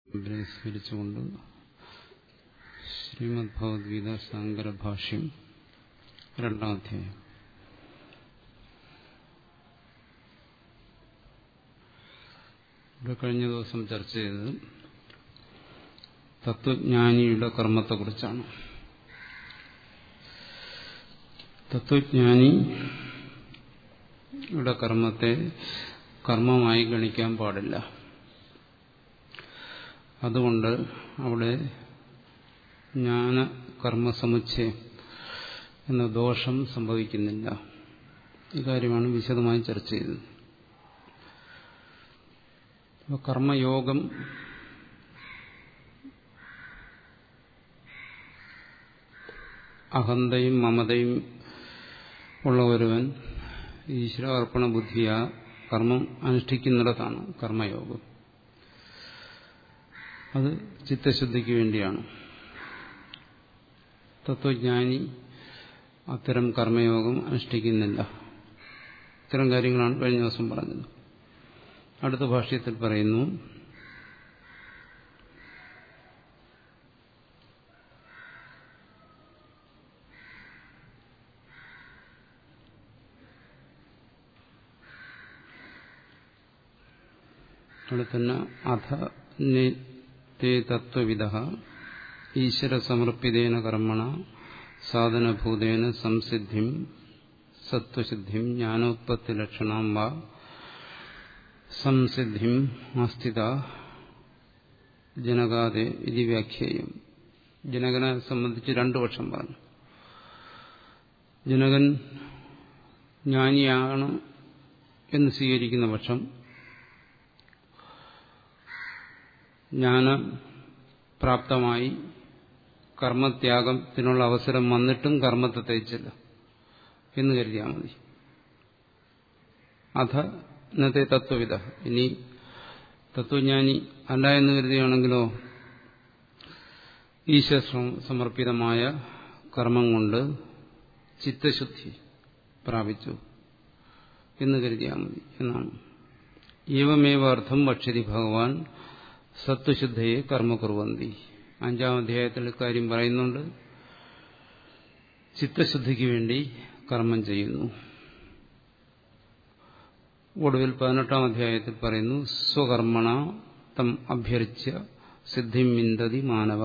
ഇവരെ സ്മരിച്ചുകൊണ്ട് ശ്രീമദ് ഭഗവത്ഗീത ശങ്കരഭാഷ്യം രണ്ടാം അധ്യായം ഇവിടെ കഴിഞ്ഞ ദിവസം ചർച്ച ചെയ്തത് തത്വജ്ഞാനിയുടെ കർമ്മത്തെക്കുറിച്ചാണ് തത്വജ്ഞാനിയുടെ കർമ്മത്തെ കർമ്മമായി ഗണിക്കാൻ പാടില്ല അതുകൊണ്ട് അവിടെ ജ്ഞാന കർമ്മസമുച്ചയം എന്ന ദോഷം സംഭവിക്കുന്നില്ല ഇക്കാര്യമാണ് വിശദമായി ചർച്ച ചെയ്തത് കർമ്മയോഗം അഹന്തയും മമതയും ഉള്ള ഒരുവൻ ഈശ്വര അർപ്പണ ബുദ്ധിയ കർമ്മം അനുഷ്ഠിക്കുന്നിടത്താണ് കർമ്മയോഗം അത് ചിത്തശുദ്ധിക്ക് വേണ്ടിയാണ് തത്വജ്ഞാനി അത്തരം കർമ്മയോഗം അനുഷ്ഠിക്കുന്നില്ല ഇത്തരം കാര്യങ്ങളാണ് കഴിഞ്ഞ ദിവസം പറഞ്ഞത് അടുത്ത ഭാഷ്യത്തിൽ പറയുന്നു അവിടെ തന്നെ അധ തേ തത്വവിധ ഈശ്വര സമർപ്പിതേന കർമ്മണ സാധനഭൂതേന സംസിദ്ധിം സത്വസിദ്ധിം ജ്ഞാനോത്പത്തി ലക്ഷണം വാ സംസിദ്ധിം ആസ്ഥിത ജനകാതെ ഇതി വ്യാഖ്യേയം ജനകനെ സംബന്ധിച്ച് രണ്ടു പക്ഷം പറഞ്ഞു ജനകൻ ജ്ഞാനിയാണ് എന്ന് സ്വീകരിക്കുന്ന പക്ഷം ജ്ഞാന പ്രാപ്തമായി കർമ്മത്യാഗത്തിനുള്ള അവസരം വന്നിട്ടും കർമ്മത്തെ തയ്ച്ചില്ല എന്ന് കരുതിയാൽ മതി അധ ഇന്നത്തെ തത്വവിധ ഇനി തത്വജ്ഞാനി അല്ല എന്ന് കരുതുകയാണെങ്കിലോ ഈശ്വര സമർപ്പിതമായ കർമ്മം കൊണ്ട് ചിത്തശുദ്ധി പ്രാപിച്ചു എന്ന് കരുതിയാൽ മതി എന്നാണ് ഏവമേവ അർത്ഥം ഭക്ഷ്യതി ഭഗവാൻ സത്വശുദ്ധയെ കർമ്മ കുറുവന്തി അഞ്ചാം അധ്യായത്തിൽ കാര്യം പറയുന്നുണ്ട് ചിത്തശുദ്ധിക്ക് വേണ്ടി കർമ്മം ചെയ്യുന്നു ഒടുവിൽ പതിനെട്ടാം അധ്യായത്തിൽ പറയുന്നു സ്വകർമ്മണ തം അഭ്യർച്ച്യ സിദ്ധി മിന്തതി മാനവ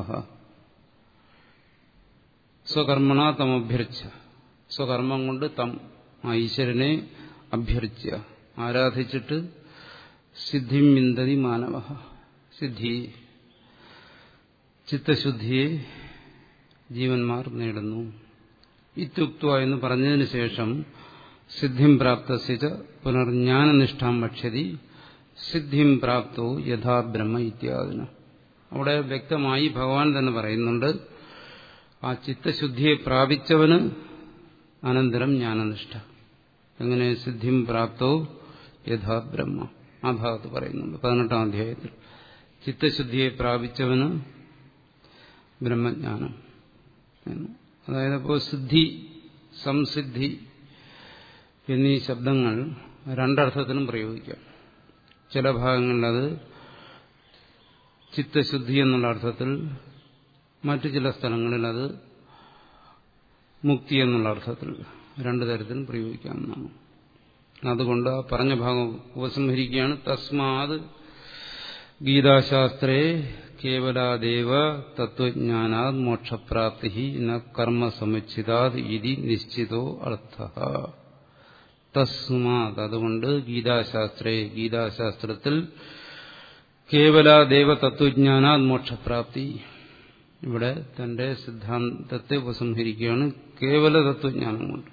സ്വകർമ്മണ തം അഭ്യർച്ച സ്വകർമ്മം കൊണ്ട് തം ആ ഈശ്വരനെ അഭ്യർച്ച്യ ആരാധിച്ചിട്ട് സിദ്ധി മിന്തതി മാനവ സിദ്ധി ചിത്തശുദ്ധിയെ ജീവന്മാർ നേടുന്നു ഇത്യുക്ത എന്ന് പറഞ്ഞതിന് ശേഷം സിദ്ധിം പ്രാപ്തസിച്ച പുനർജ്ഞാനനിഷ്ഠാം ഭക്ഷ്യതി സിദ്ധിം പ്രാപ്തോ യഥാ ബ്രഹ്മ ഇത്യാദിന അവിടെ വ്യക്തമായി ഭഗവാൻ തന്നെ പറയുന്നുണ്ട് ആ ചിത്തശുദ്ധിയെ പ്രാപിച്ചവന് അനന്തരം ജ്ഞാനനിഷ്ഠ എങ്ങനെ സിദ്ധിം പ്രാപ്തോ യഥാ ബ്രഹ്മ ആ ഭാഗത്ത് പറയുന്നുണ്ട് പതിനെട്ടാം അധ്യായത്തിൽ ചിത്തശുദ്ധിയെ പ്രാപിച്ചവന് ബ്രഹ്മജ്ഞാനം അതായത് അപ്പോൾ സിദ്ധി സംസിദ്ധി എന്നീ ശബ്ദങ്ങൾ രണ്ടർത്ഥത്തിനും പ്രയോഗിക്കാം ചില ഭാഗങ്ങളിൽ അത് ചിത്തശുദ്ധി എന്നുള്ള അർത്ഥത്തിൽ മറ്റു ചില സ്ഥലങ്ങളിൽ അത് മുക്തി എന്നുള്ള അർത്ഥത്തിൽ രണ്ടു തരത്തിലും പ്രയോഗിക്കാവുന്നതാണ് അതുകൊണ്ട് ആ പറഞ്ഞ ഭാഗം ഉപസംഹരിക്കുകയാണ് തസ്മാത് ഗീതാശാസ്ത്രേ കേവലാദേവ തത്വജ്ഞാനാത് മോക്ഷപ്രാപ്തി ന കർമ്മസമുച്ചിതാത് ഇതി നിശ്ചിതോ അർത്ഥ തസ്മാത് അതുകൊണ്ട് ഗീതാശാസ്ത്രേ ഗീതാശാസ്ത്രത്തിൽ കേവലാദേവ തത്വജ്ഞാനാത് മോക്ഷപ്രാപ്തി ഇവിടെ തന്റെ സിദ്ധാന്തത്തെ ഉപസംഹരിക്കുകയാണ് കേവല തത്വജ്ഞാനം കൊണ്ട്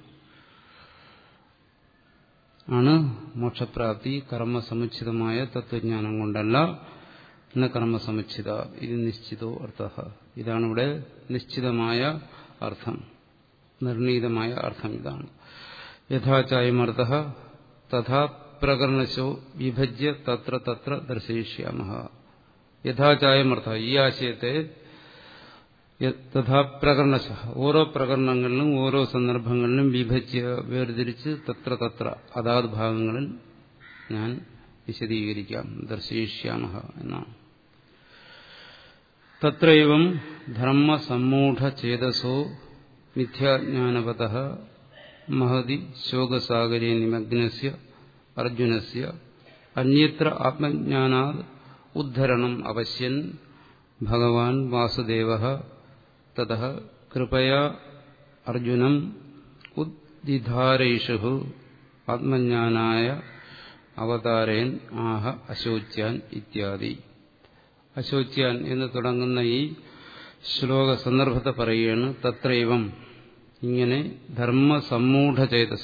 ആണ് മോക്ഷപ്രാപ്തി കർമ്മസമുച്ചിതമായ തത്വജ്ഞാനം കൊണ്ടല്ല എന്ന കർമ്മസമുച്ചിത ഇത് നിശ്ചിതോ അർത്ഥ ഇതാണ് ഇവിടെ നിശ്ചിതമായ അർത്ഥം നിർണീതമായ അർത്ഥം ഇതാണ് യഥാചായമർത്ഥ തഥാ പ്രകരണശോ വിഭജ്യ തത്ര തത്ര ദർശയിഷ്യാമ യഥാചായമർത്ഥ ഈ ആശയത്തെ തഥാ പ്രകരണശ ഓരോ പ്രകരണങ്ങളിലും ഓരോ സന്ദർഭങ്ങളിലും വിഭജ്യ വേർതിരിച്ച് തത്ര തത്ര അതാത് ഭാഗങ്ങളിൽ ഞാൻ വിശദീകരിക്കാം ദർശയിഷ്യാമ എന്നാണ് തത്രൈവം ധർമ്മസമ്മൂഢചേതസോ മിഥ്യാജ്ഞാനപത മഹതി ശോകസാഗരേ നിമഗ്നസ്യ അർജുനസ്യ അന്യത്ര ആത്മജ്ഞാനാത് ഉദ്ധരണം അവശ്യൻ ഭഗവാൻ വാസുദേവ തത കൃപയാ അർജുനം ഉദ്ദിധാരയിഷു ആത്മജ്ഞാനായ അവതാരയൻ ആഹ അശോച്യാൻ ഇത്യാദി അശോച്യാൻ എന്ന് തുടങ്ങുന്ന ഈ ശ്ലോക സന്ദർഭത്തെ പറയുകയാണ് തത്രൈവം ഇങ്ങനെ ധർമ്മസമ്മൂഢചേതസ്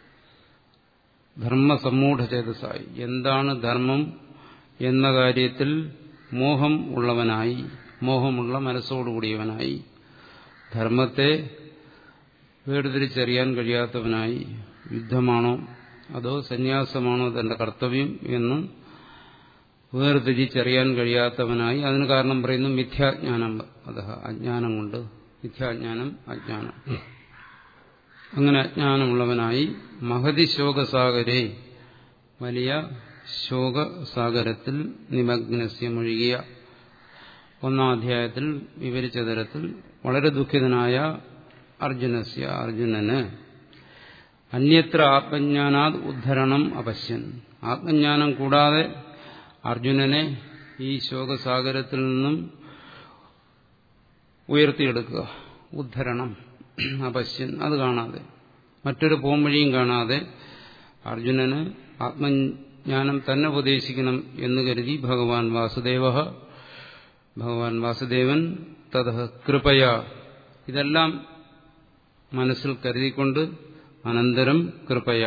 ധർമ്മസമ്മൂഢചേതസായി എന്താണ് ധർമ്മം എന്ന കാര്യത്തിൽ മോഹം ഉള്ളവനായി മോഹമുള്ള മനസ്സോടുകൂടിയവനായി ധർമ്മത്തെ വേർതിരിച്ചറിയാൻ കഴിയാത്തവനായി യുദ്ധമാണോ അതോ സന്യാസമാണോ തന്റെ കർത്തവ്യം എന്ന് വേർതിരിച്ചറിയാൻ കഴിയാത്തവനായി അതിന് കാരണം പറയുന്നു മിഥ്യാജ്ഞാനം അത് അജ്ഞാനം കൊണ്ട് മിഥ്യാജ്ഞാനം അജ്ഞാനം അങ്ങനെ അജ്ഞാനമുള്ളവനായി മഹതി ശോകസാഗരെ വലിയ ശോകസാഗരത്തിൽ നിമഗ്നസ്യ മുഴുകിയ ഒന്നാം അധ്യായത്തിൽ വിവരിച്ച തരത്തിൽ വളരെ ദുഃഖിതനായ അർജുനസ്യ അർജുനന് അന്യത്ര ആത്മജ്ഞാനാത് ഉദ്ധരണം അപശ്യൻ ആത്മജ്ഞാനം കൂടാതെ അർജുനനെ ഈ ശോകസാഗരത്തിൽ നിന്നും ഉയർത്തിയെടുക്കുക ഉദ്ധരണം അപശ്യൻ അത് കാണാതെ മറ്റൊരു പോംവഴിയും കാണാതെ അർജുനന് ആത്മജ്ഞാനം തന്നെ ഉപദേശിക്കണം എന്ന് കരുതി ഭഗവാൻ വാസുദേവ ഭഗവാൻ വാസുദേവൻ തത കൃപയ ഇതെല്ലാം മനസ്സിൽ കരുതിക്കൊണ്ട് അനന്തരം കൃപയ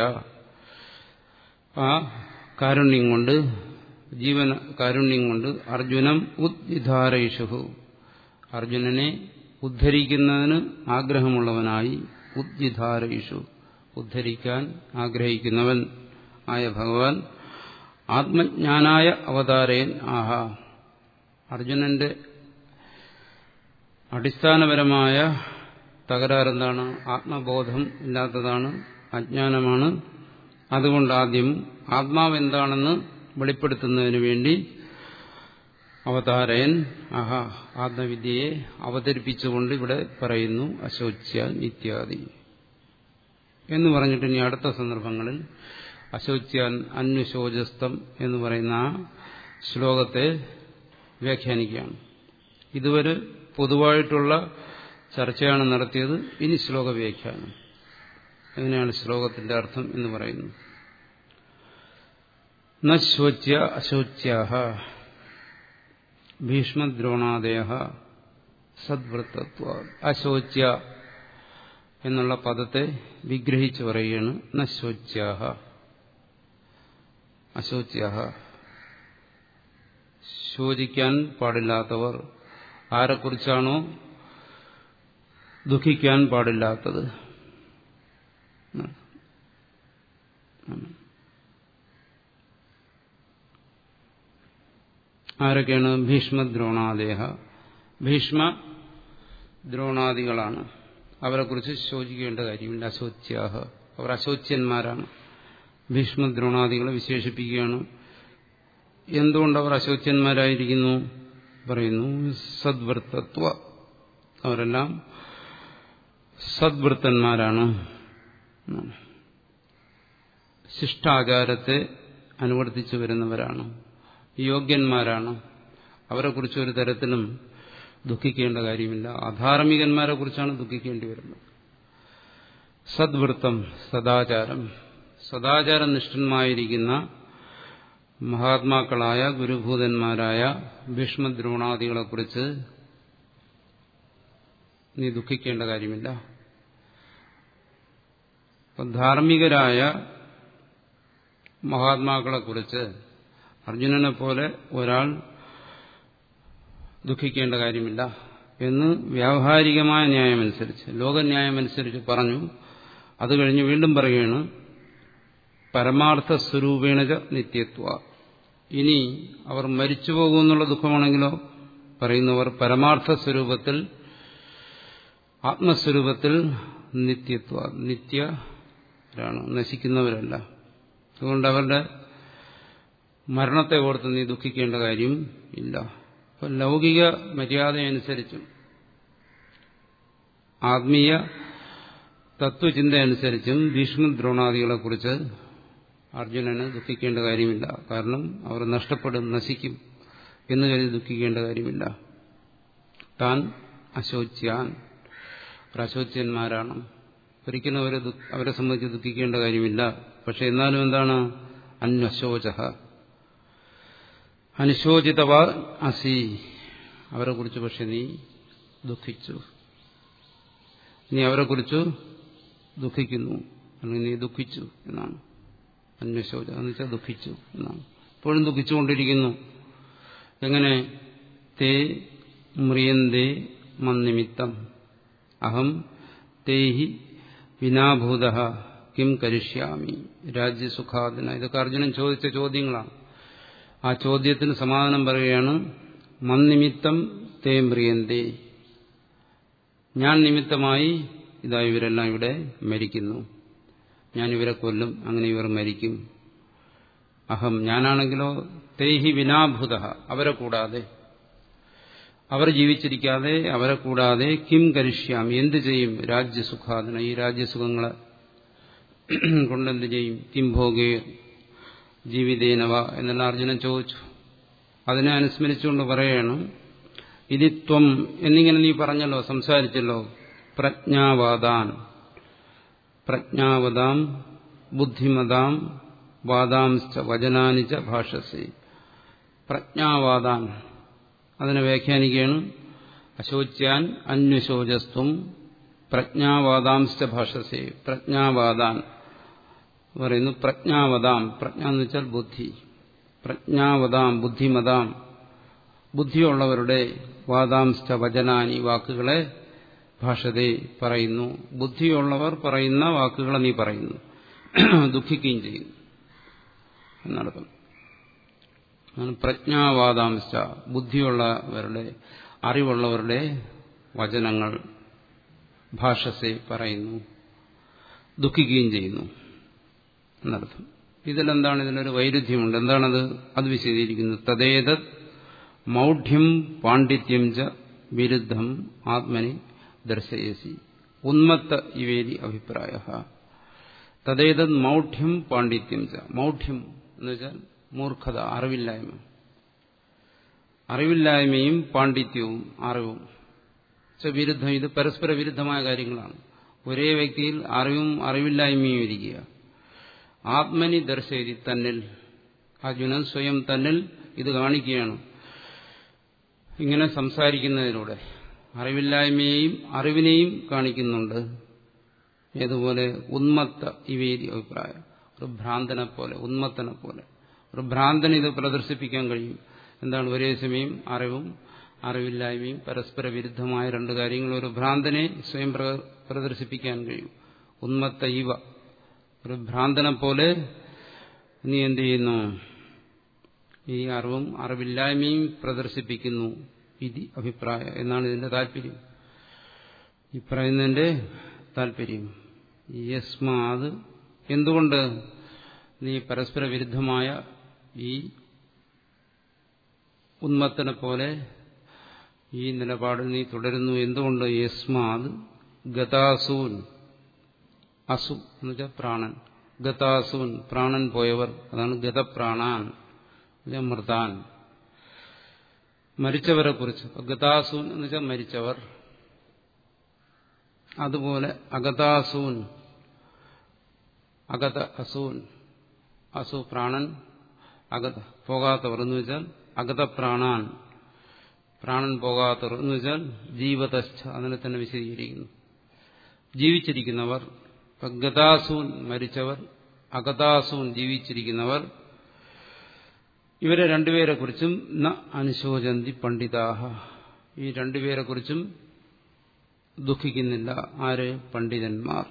ആ കാരുണ്യം കൊണ്ട് ജീവന കാരുണ്യം കൊണ്ട് അർജുനം ഉദ്ധാരയിഷു അർജുനനെ ഉദ്ധരിക്കുന്നതിന് ആഗ്രഹമുള്ളവനായി ഉദ്ധാരയിഷു ഉദ്ധരിക്കാൻ ആഗ്രഹിക്കുന്നവൻ ആയ ഭഗവാൻ ആത്മജ്ഞാനായ അവതാരയൻ ആഹ അർജുനന്റെ അടിസ്ഥാനപരമായ തകരാറെന്താണ് ആത്മബോധം ഇല്ലാത്തതാണ് അജ്ഞാനമാണ് അതുകൊണ്ട് ആദ്യം ആത്മാവ് എന്താണെന്ന് വെളിപ്പെടുത്തുന്നതിന് വേണ്ടി അവതാരയൻ ആഹ ആത്മവിദ്യയെ അവതരിപ്പിച്ചുകൊണ്ട് ഇവിടെ പറയുന്നു അശോച്യാൻ ഇത്യാദി എന്ന് പറഞ്ഞിട്ട് ഇനി അടുത്ത സന്ദർഭങ്ങളിൽ അശോച്യാൻ അന്വശോചസ്തം എന്ന് പറയുന്ന ആ ശ്ലോകത്തെ വ്യാഖ്യാനിക്കുകയാണ് ഇതുവരെ പൊതുവായിട്ടുള്ള ചർച്ചയാണ് നടത്തിയത് ഇനി ശ്ലോക വ്യാഖ്യാനം എങ്ങനെയാണ് ശ്ലോകത്തിന്റെ അർത്ഥം എന്ന് പറയുന്നു നശോച്യ അശോച്യാഹ ഭീഷ്മദ്രോണാദയ സദ്വൃത്തത്വ അശോച്യ എന്നുള്ള പദത്തെ വിഗ്രഹിച്ചു പറയുകയാണ് നശോച്യാഹ അശോച്യാഹ ശോചിക്കാൻ പാടില്ലാത്തവർ ആരെക്കുറിച്ചാണോ ദുഃഖിക്കാൻ പാടില്ലാത്തത് ആരൊക്കെയാണ് ഭീഷ്മദ്രോണാദേഹ ഭീഷ്മ ദ്രോണാദികളാണ് അവരെക്കുറിച്ച് ശോചിക്കേണ്ട കാര്യമില്ല അശോച്യാഹ അവർ അശോച്യന്മാരാണ് ഭീഷ്മദ്രോണാദികളെ വിശേഷിപ്പിക്കുകയാണ് എന്തുകൊണ്ട് അവർ അശോച്യന്മാരായിരിക്കുന്നു പറയുന്നു സദ്വൃത്തത്വ അവരെല്ലാം സദ്വൃത്തന്മാരാണ് ശിഷ്ടാചാരത്തെ അനുവർത്തിച്ചു വരുന്നവരാണ് യോഗ്യന്മാരാണ് അവരെക്കുറിച്ച് ഒരു തരത്തിലും ദുഃഖിക്കേണ്ട കാര്യമില്ല അധാർമികന്മാരെ കുറിച്ചാണ് ദുഃഖിക്കേണ്ടി വരുന്നത് സദ്വൃത്തം സദാചാരം സദാചാരനിഷ്ഠന്മായിരിക്കുന്ന മഹാത്മാക്കളായ ഗുരുഭൂതന്മാരായ ഭീഷ്മദ്രോണാദികളെക്കുറിച്ച് നീ ദുഃഖിക്കേണ്ട കാര്യമില്ല ധാർമ്മികരായ മഹാത്മാക്കളെക്കുറിച്ച് അർജുനനെ പോലെ ഒരാൾ ദുഃഖിക്കേണ്ട കാര്യമില്ല എന്ന് വ്യാവഹാരികമായ ന്യായമനുസരിച്ച് ലോകന്യായമനുസരിച്ച് പറഞ്ഞു അത് കഴിഞ്ഞ് വീണ്ടും പറയുകയാണ് പരമാർത്ഥ സ്വരൂപേണജ നിത്യത്വ ഇനി അവർ മരിച്ചു പോകുമെന്നുള്ള ദുഃഖമാണെങ്കിലോ പറയുന്നവർ പരമാർത്ഥ സ്വരൂപത്തിൽ ആത്മസ്വരൂപത്തിൽ നിത്യത്വ നിത്യരാണ് നശിക്കുന്നവരല്ല അതുകൊണ്ട് അവരുടെ മരണത്തെ ഓർത്ത് നീ ദുഃഖിക്കേണ്ട കാര്യം ഇല്ല അപ്പോൾ ലൗകിക മര്യാദയനുസരിച്ചും ആത്മീയ തത്വചിന്തയനുസരിച്ചും ഭീഷ്മ ദ്രോണാദികളെക്കുറിച്ച് അർജുനന് ദുഃഖിക്കേണ്ട കാര്യമില്ല കാരണം അവർ നഷ്ടപ്പെടും നശിക്കും എന്ന് കരുതി ദുഃഖിക്കേണ്ട കാര്യമില്ല താൻ അശോച്യാൻ അശോച്യന്മാരാണ് ഒരിക്കലും അവരെ അവരെ സംബന്ധിച്ച് ദുഃഖിക്കേണ്ട കാര്യമില്ല പക്ഷെ എന്നാലും എന്താണ് അന്വശോച അനുശോചിതവ അസി അവരെ കുറിച്ച് പക്ഷെ നീ ദുഃഖിച്ചു നീ അവരെ കുറിച്ച് ദുഃഖിക്കുന്നു അല്ലെങ്കിൽ നീ ദുഃഖിച്ചു എന്നാണ് അന്വശോച എന്ന് വെച്ചാൽ ദുഃഖിച്ചു എന്നാണ് ഇപ്പോഴും ദുഃഖിച്ചുകൊണ്ടിരിക്കുന്നു എങ്ങനെ തേ മ്രിയന്തേ മന്നിമിത്തം അഹം തേഹി വിനാഭൂത കിം കരിഷ്യാമി രാജ്യസുഖാദിന ഇതൊക്കെ അർജുനൻ ചോദിച്ച ചോദ്യങ്ങളാണ് ആ ചോദ്യത്തിന് സമാധാനം പറയുകയാണ് മന്നിമിത്തം തേ മ്രിയന്തേ ഞാൻ നിമിത്തമായി ഇതാ ഇവരെല്ലാം ഇവിടെ മരിക്കുന്നു ഞാൻ ഇവരെ കൊല്ലും അങ്ങനെ ഇവർ മരിക്കും അഹം ഞാനാണെങ്കിലോ തേഹി വിനാഭൂത അവരെ കൂടാതെ അവർ ജീവിച്ചിരിക്കാതെ അവരെ കൂടാതെ കിം കരിഷ്യാം എന്ത് ചെയ്യും രാജ്യസുഖാദന ഈ രാജ്യസുഖങ്ങളെ കൊണ്ടെന്ത് ചെയ്യും കിം ഭോഗേ ജീവിതേനവ എന്നെല്ലാം അർജുനൻ ചോദിച്ചു അതിനെ അനുസ്മരിച്ചുകൊണ്ട് പറയണം ഇതിത്വം എന്നിങ്ങനെ നീ പറഞ്ഞല്ലോ സംസാരിച്ചല്ലോ പ്രജ്ഞാവാദാൻ പ്രജ്ഞാവതാം ബുദ്ധിമതാം വാദാംശ്ച വചനാനിച്ച ഭാഷസി പ്രജ്ഞാവാദാൻ അതിനെ വ്യാഖ്യാനിക്കുകയാണ് അശോച്യാൻ അന്വശോചസ്ത്വം പ്രജ്ഞാവാദാംശ്ച ഭാഷസി പ്രജ്ഞാവാദാൻ പറയുന്നു പ്രജ്ഞാവതാം പ്രജ്ഞ എന്ന് വെച്ചാൽ ബുദ്ധി പ്രജ്ഞാവതാം ബുദ്ധിമതാം ബുദ്ധിയുള്ളവരുടെ വാദാംശ്ച വചനാനി വാക്കുകളെ ഭാഷതേ പറയുന്നു ബുദ്ധിയുള്ളവർ പറയുന്ന വാക്കുകളെ നീ പറയുന്നു ദുഃഖിക്കുകയും ചെയ്യുന്നു എന്നർത്ഥം പ്രജ്ഞാവാദാംശ ബുദ്ധിയുള്ളവരുടെ അറിവുള്ളവരുടെ വചനങ്ങൾ ഭാഷസെ പറയുന്നു ദുഃഖിക്കുകയും ചെയ്യുന്നു എന്നർത്ഥം ഇതിലെന്താണ് ഇതിനൊരു വൈരുദ്ധ്യമുണ്ട് എന്താണത് അത് വിശദീകരിക്കുന്നത് തദേതത് മൗഢ്യം പാണ്ഡിത്യം ച വിരുദ്ധം ആത്മനി ദർശയസി ഉന്മത്ത ഇവേദി അഭിപ്രായ തദേതത് മൗഢ്യം പാണ്ഡിത്യം ച മൗഢ്യം എന്ന് വെച്ചാൽ മൂർഖത അറിവില്ലായ്മ അറിവില്ലായ്മയും പാണ്ഡിത്യവും അറിവും വിരുദ്ധം ഇത് പരസ്പര വിരുദ്ധമായ കാര്യങ്ങളാണ് ഒരേ വ്യക്തിയിൽ അറിവും അറിവില്ലായ്മയും ഇരിക്കുക ആത്മനി ദർശയതി തന്നിൽ അർജുനൻ സ്വയം തന്നിൽ ഇത് കാണിക്കുകയാണ് ഇങ്ങനെ സംസാരിക്കുന്നതിലൂടെ അറിവില്ലായ്മയെയും അറിവിനെയും കാണിക്കുന്നുണ്ട് ഏതുപോലെ ഉന്മത്ത ഇവേദി അഭിപ്രായം ഒരു ഭ്രാന്തനെ പോലെ ഉന്മത്തനെ പോലെ ഒരു ഭ്രാന്തന് ഇത് പ്രദർശിപ്പിക്കാൻ കഴിയും എന്താണ് ഒരേ സമയം അറിവും അറിവില്ലായ്മയും പരസ്പര വിരുദ്ധമായ രണ്ട് കാര്യങ്ങൾ ഒരു ഭ്രാന്തനെ സ്വയം പ്രദർശിപ്പിക്കാൻ കഴിയും ഉന്മത്ത ഇവ ഒരു ഭ്രാന്തനെ പോലെ നീ എന്ത് ചെയ്യുന്നു ഈ അറിവും അറിവില്ലായ്മയും പ്രദർശിപ്പിക്കുന്നു ഇത് അഭിപ്രായം എന്നാണ് ഇതിന്റെ താല്പര്യം ഈ പറയുന്നതിന്റെ താല്പര്യം യസ്മാത് എന്തുകൊണ്ട് നീ പരസ്പര വിരുദ്ധമായ ഈ ഉന്മത്തനെ പോലെ ഈ നിലപാടിൽ നീ തുടരുന്നു എന്തുകൊണ്ട് യസ്മാത് ഗതാസൂൻ അസു എന്ന് വെച്ചാൽ പ്രാണൻ ഗതാസൂൻ പ്രാണൻ പോയവർ അതാണ് ഗതപ്രാണാൻ മൃതാൻ മരിച്ചവരെ കുറിച്ച് ഗതാസൂൻ എന്ന് വെച്ചാൽ മരിച്ചവർ അതുപോലെ അഗതാസൂൻ അഗത അസൂൻ അസു പ്രാണൻ അഗത പോകാത്തവർ എന്ന് വെച്ചാൽ അഗത പ്രാണാൻ പ്രാണൻ പോകാത്തവർ എന്ന് വെച്ചാൽ ജീവതസ്ഥ അതിനെ തന്നെ വിശദീകരിക്കുന്നു ജീവിച്ചിരിക്കുന്നവർ ഗതാസൂൻ മരിച്ചവർ അഗതാസൂൻ ജീവിച്ചിരിക്കുന്നവർ ഇവരെ രണ്ടുപേരെ കുറിച്ചും ന അനുശോചന്തി പണ്ഡിതാഹ ഈ രണ്ടുപേരെ കുറിച്ചും ദുഃഖിക്കുന്നില്ല ആര് പണ്ഡിതന്മാർ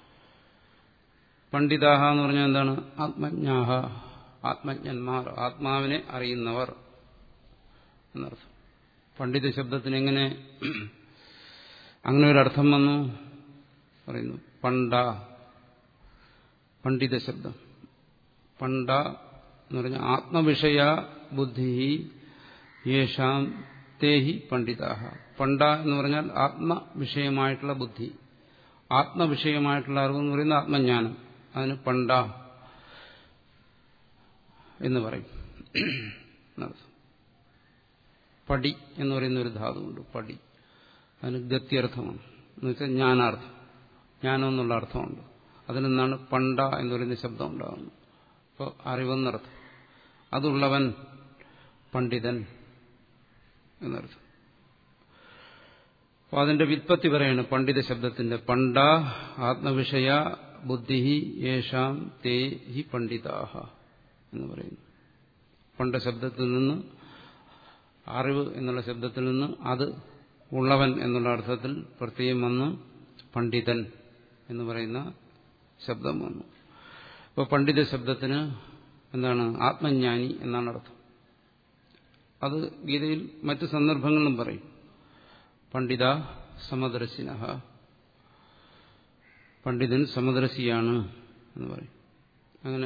പണ്ഡിതാഹ എന്ന് പറഞ്ഞാൽ എന്താണ് ആത്മജ്ഞാഹ ആത്മജ്ഞന്മാർ ആത്മാവിനെ അറിയുന്നവർ എന്നർത്ഥം പണ്ഡിത ശബ്ദത്തിന് എങ്ങനെ അങ്ങനെ ഒരു അർത്ഥം വന്നു പറയുന്നു പണ്ട പണ്ഡിത ശബ്ദം പണ്ട എന്ന് പറഞ്ഞാൽ ആത്മവിഷയ ബുദ്ധി യേഷാം തേഹി പണ്ഡിതാഹ പണ്ട എന്ന് പറഞ്ഞാൽ ആത്മവിഷയമായിട്ടുള്ള ബുദ്ധി ആത്മവിഷയമായിട്ടുള്ള അറിവ് എന്ന് പറയുന്നത് ആത്മജ്ഞാനം അതിന് പണ്ട എന്ന് പറയും പടി എന്ന് പറയുന്ന ഒരു ധാതുണ്ട് പടി അതിന് ഗത്യർത്ഥമാണ് എന്ന് വെച്ചാൽ ജ്ഞാനാർത്ഥം ജ്ഞാനം എന്നുള്ള അർത്ഥമുണ്ട് അതിൽ നിന്നാണ് പണ്ട എന്ന് പറയുന്ന ശബ്ദം ഉണ്ടാകുന്നത് അപ്പോൾ അറിവെന്നർത്ഥം അതുള്ളവൻ പണ്ഡിതൻ എന്നർത്ഥം അപ്പൊ അതിന്റെ വിത്പത്തി പറയാണ് പണ്ഡിത ശബ്ദത്തിന്റെ പണ്ട ആത്മവിഷയ ബുദ്ധി യേഷാം തേ ഹി പണ്ഡിതാഹ എന്ന് പറയുന്നു പണ്ട ശബ്ദത്തിൽ നിന്ന് അറിവ് എന്നുള്ള ശബ്ദത്തിൽ നിന്ന് അത് ഉള്ളവൻ എന്നുള്ള അർത്ഥത്തിൽ പ്രത്യേകം വന്ന് പണ്ഡിതൻ എന്ന് പറയുന്ന ശബ്ദം വന്നു അപ്പോൾ പണ്ഡിത ശബ്ദത്തിന് എന്താണ് ആത്മജ്ഞാനി എന്നാണ് അർത്ഥം അത് ഗീതയിൽ മറ്റു സന്ദർഭങ്ങളിലും പറയും പണ്ഡിത സമദർശിന പണ്ഡിതൻ സമദർശിയാണ് എന്ന് പറയും അങ്ങനെ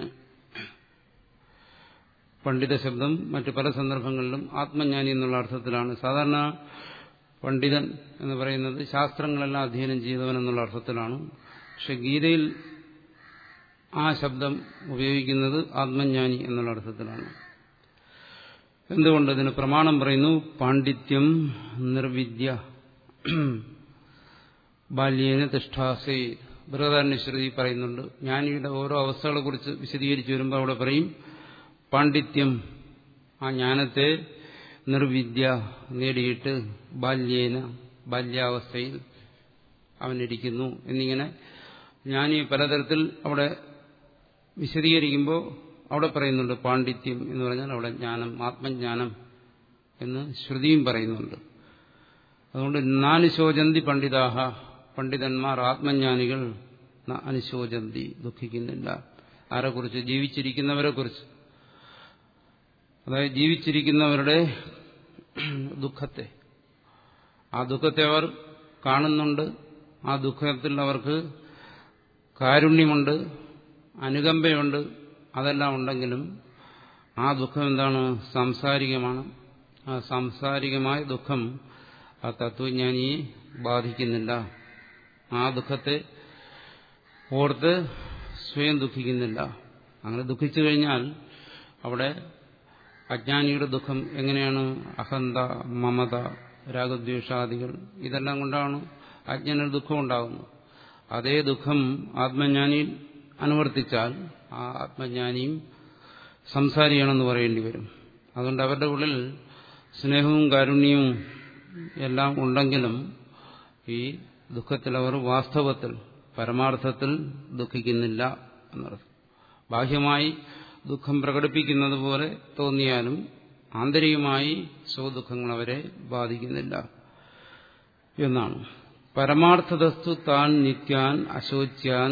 പണ്ഡിത ശബ്ദം മറ്റു പല സന്ദർഭങ്ങളിലും ആത്മജ്ഞാനി എന്നുള്ള അർത്ഥത്തിലാണ് സാധാരണ പണ്ഡിതൻ എന്ന് പറയുന്നത് ശാസ്ത്രങ്ങളെല്ലാം അധ്യയനം ചെയ്തവൻ എന്നുള്ള അർത്ഥത്തിലാണ് പക്ഷെ ഗീതയിൽ ആ ശബ്ദം ഉപയോഗിക്കുന്നത് ആത്മജ്ഞാനി എന്നുള്ള അർത്ഥത്തിലാണ് എന്തുകൊണ്ട് ഇതിന് പ്രമാണം പറയുന്നു പാണ്ഡിത്യം നിർവിദ്യ ബാല്യേന തിഷ്ഠാസേ ബൃഹദാരണ്യശ്രുതി പറയുന്നുണ്ട് ജ്ഞാനിയുടെ ഓരോ അവസ്ഥകളെ കുറിച്ച് വിശദീകരിച്ചു വരുമ്പോൾ അവിടെ പറയും പാണ്ഡിത്യം ആ ജ്ഞാനത്തെ നിർവിദ്യ നേടിയിട്ട് ബാല്യേന ബാല്യാവസ്ഥയിൽ അവനിരിക്കുന്നു എന്നിങ്ങനെ ജ്ഞാനി പലതരത്തിൽ അവിടെ വിശദീകരിക്കുമ്പോൾ അവിടെ പറയുന്നുണ്ട് പാണ്ഡിത്യം എന്ന് പറഞ്ഞാൽ അവിടെ ജ്ഞാനം ആത്മജ്ഞാനം എന്ന് ശ്രുതിയും പറയുന്നുണ്ട് അതുകൊണ്ട് നാനുശോചന്തി പണ്ഡിതാഹ പണ്ഡിതന്മാർ ആത്മജ്ഞാനികൾ അനുശോചന്തി ദുഃഖിക്കുന്നില്ല ആരെക്കുറിച്ച് ജീവിച്ചിരിക്കുന്നവരെ കുറിച്ച് അതായത് ജീവിച്ചിരിക്കുന്നവരുടെ ദുഃഖത്തെ ആ ദുഃഖത്തെ അവർ കാണുന്നുണ്ട് ആ ദുഃഖത്തിൽ അവർക്ക് കാരുണ്യമുണ്ട് അനുകമ്പയുണ്ട് അതെല്ലാം ഉണ്ടെങ്കിലും ആ ദുഃഖം എന്താണ് സാംസാരികമാണ് ആ സാംസാരികമായ ദുഃഖം ആ തത്വജ്ഞാനിയെ ബാധിക്കുന്നില്ല ആ ദുഃഖത്തെ ഓർത്ത് സ്വയം ദുഃഖിക്കുന്നില്ല അങ്ങനെ ദുഃഖിച്ചു കഴിഞ്ഞാൽ അവിടെ അജ്ഞാനിയുടെ ദുഃഖം എങ്ങനെയാണ് അഹന്ത മമത രാഗദ്വേഷാദികൾ ഇതെല്ലാം കൊണ്ടാണ് അജ്ഞാനിയുടെ ദുഃഖം ഉണ്ടാകുന്നത് അതേ ദുഃഖം ആത്മജ്ഞാനിയിൽ അനുവർത്തിച്ചാൽ ആ ആത്മജ്ഞാനിയും സംസാരിയാണെന്ന് പറയേണ്ടി വരും അതുകൊണ്ട് അവരുടെ ഉള്ളിൽ സ്നേഹവും കാരുണ്യവും എല്ലാം ഉണ്ടെങ്കിലും ഈ ദുഃഖത്തിൽ അവർ വാസ്തവത്തിൽ പരമാർത്ഥത്തിൽ ദുഃഖിക്കുന്നില്ല എന്നർത്ഥം ബാഹ്യമായി ദുഃഖം പ്രകടിപ്പിക്കുന്നത് പോലെ തോന്നിയാലും ആന്തരികമായി സ്വദുഃഖങ്ങൾ അവരെ ബാധിക്കുന്നില്ല എന്നാണ് പരമാർത്ഥതസ്തു താൻ നിത്യാൻ അശോച്യാൻ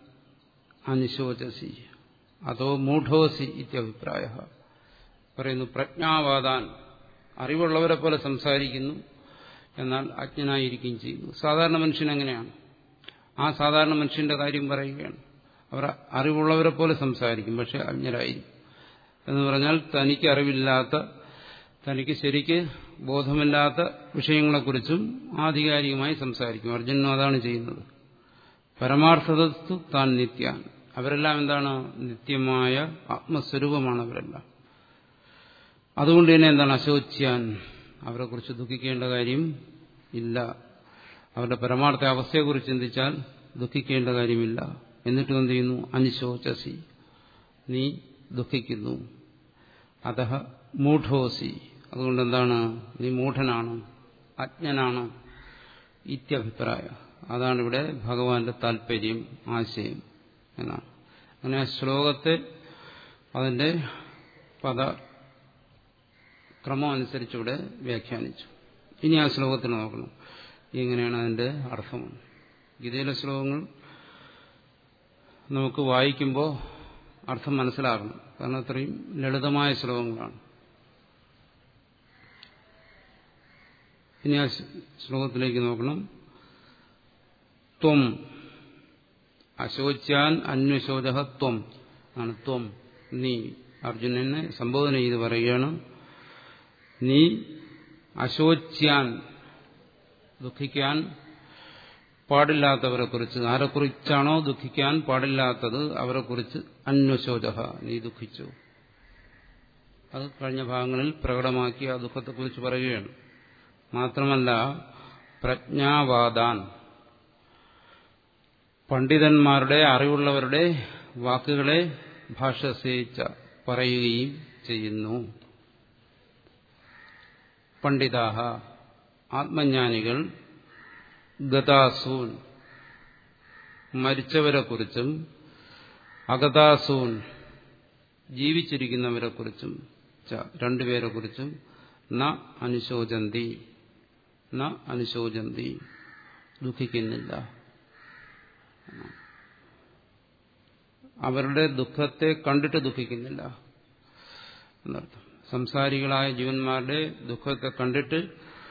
അനുശോചസി അതോ മൂഢോസി ഇത്യഭിപ്രായ പറയുന്നു പ്രജ്ഞാവാദാൻ അറിവുള്ളവരെ പോലെ സംസാരിക്കുന്നു എന്നാൽ അജ്ഞനായിരിക്കുകയും ചെയ്യുന്നു സാധാരണ മനുഷ്യൻ എങ്ങനെയാണ് ആ സാധാരണ മനുഷ്യന്റെ കാര്യം പറയുകയാണ് അവർ അറിവുള്ളവരെ പോലെ സംസാരിക്കും പക്ഷെ അജ്ഞരായിരിക്കും എന്ന് പറഞ്ഞാൽ തനിക്ക് അറിവില്ലാത്ത തനിക്ക് ശരിക്ക് ബോധമില്ലാത്ത വിഷയങ്ങളെക്കുറിച്ചും ആധികാരികമായി സംസാരിക്കും അർജുനും അതാണ് ചെയ്യുന്നത് പരമാർത്ഥതസ്തു താൻ നിത്യാൻ അവരെല്ലാം എന്താണ് നിത്യമായ ആത്മസ്വരൂപമാണ് അവരെല്ലാം അതുകൊണ്ട് തന്നെ എന്താണ് അശോച്യാൻ അവരെക്കുറിച്ച് ദുഃഖിക്കേണ്ട കാര്യം ഇല്ല അവരുടെ പരമാർത്ഥ അവസ്ഥയെക്കുറിച്ച് ചിന്തിച്ചാൽ ദുഃഖിക്കേണ്ട കാര്യമില്ല എന്നിട്ടും എന്ത് ചെയ്യുന്നു അനുശോചസി നീ ദുഃഖിക്കുന്നു അത മൂഢോസി അതുകൊണ്ട് എന്താണ് നീ മൂഢനാണ് അജ്ഞനാണ് ഇത്യഭിപ്രായ അതാണ് ഇവിടെ ഭഗവാന്റെ താല്പര്യം ആശയം എന്നാണ് അങ്ങനെ ആ ശ്ലോകത്തെ അതിന്റെ പദ ക്രമം അനുസരിച്ചിവിടെ വ്യാഖ്യാനിച്ചു ഇനി ആ ശ്ലോകത്തിന് നോക്കണം എങ്ങനെയാണ് അതിന്റെ അർത്ഥം ഗീതയിലെ ശ്ലോകങ്ങൾ നമുക്ക് വായിക്കുമ്പോൾ അർത്ഥം മനസ്സിലാകണം കാരണം അത്രയും ലളിതമായ ശ്ലോകങ്ങളാണ് ഇനി ആ ശ്ലോകത്തിലേക്ക് നോക്കണം ത്വം അശോച്യാൻ അന്വശോച ത്വം ആണ് ത്വം നീ അർജുനനെ സംബോധന ചെയ്ത് പറയുകയാണ് നീ അശോച്യാൻ ദുഃഖിക്കാൻ പാടില്ലാത്തവരെ കുറിച്ച് ആരെക്കുറിച്ചാണോ ദുഃഖിക്കാൻ പാടില്ലാത്തത് അവരെ കുറിച്ച് അന്വശോച നീ ദുഃഖിച്ചു അത് കഴിഞ്ഞ ഭാഗങ്ങളിൽ പ്രകടമാക്കി ആ ദുഃഖത്തെക്കുറിച്ച് പറയുകയാണ് മാത്രമല്ല പ്രജ്ഞാവാദാൻ പണ്ഡിതന്മാരുടെ അറിവുള്ളവരുടെ വാക്കുകളെ ഭാഷ സേയിച്ച പറയുകയും ചെയ്യുന്നു പണ്ഡിതാഹ ആത്മജ്ഞാനികൾ ഗതാസൂൻ മരിച്ചവരെക്കുറിച്ചും അഗതാസൂൻ ജീവിച്ചിരിക്കുന്നവരെക്കുറിച്ചും രണ്ടുപേരെക്കുറിച്ചും ന അനുശോചന്തി ന അനുശോചന്തി ദുഃഖിക്കുന്നില്ല അവരുടെ ദുഃഖത്തെ കണ്ടിട്ട് ദുഃഖിക്കുന്നില്ല എന്നർത്ഥം സംസാരികളായ ജീവന്മാരുടെ ദുഃഖത്തെ കണ്ടിട്ട്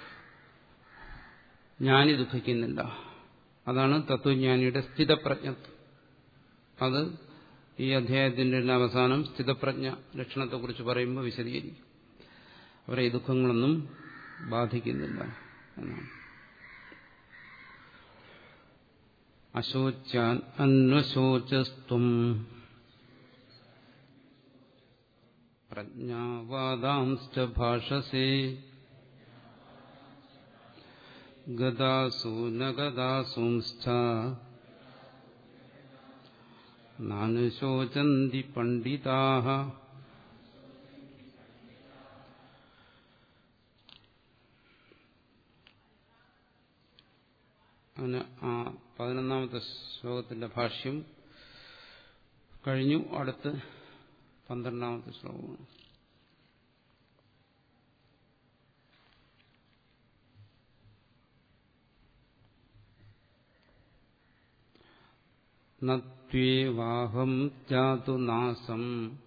ജ്ഞാനി ദുഃഖിക്കുന്നില്ല അതാണ് തത്വജ്ഞാനിയുടെ സ്ഥിതപ്രജ്ഞത്വം അത് ഈ അധ്യായത്തിന്റെ അവസാനം സ്ഥിതപ്രജ്ഞ ലക്ഷണത്തെക്കുറിച്ച് പറയുമ്പോൾ വിശദീകരിക്കും അവരെ ഈ ദുഃഖങ്ങളൊന്നും ബാധിക്കുന്നില്ല എന്നാണ് അശോച്ചാൻ അന്വശോചസ്ത്വം പ്രജ്ഞാവാദാംശ്ച ഭാഷസേ ഗതാസു നഗതാസുംശ്ച നാനുശോചന്തി പണ്ഡിതാഹ അങ്ങനെ ആ പതിനൊന്നാമത്തെ ശ്ലോകത്തിന്റെ ഭാഷ്യം കഴിഞ്ഞു അടുത്ത് പന്ത്രണ്ടാമത്തെ ശ്ലോകമാണ് നത്വേവാഹം ജാതു നാസം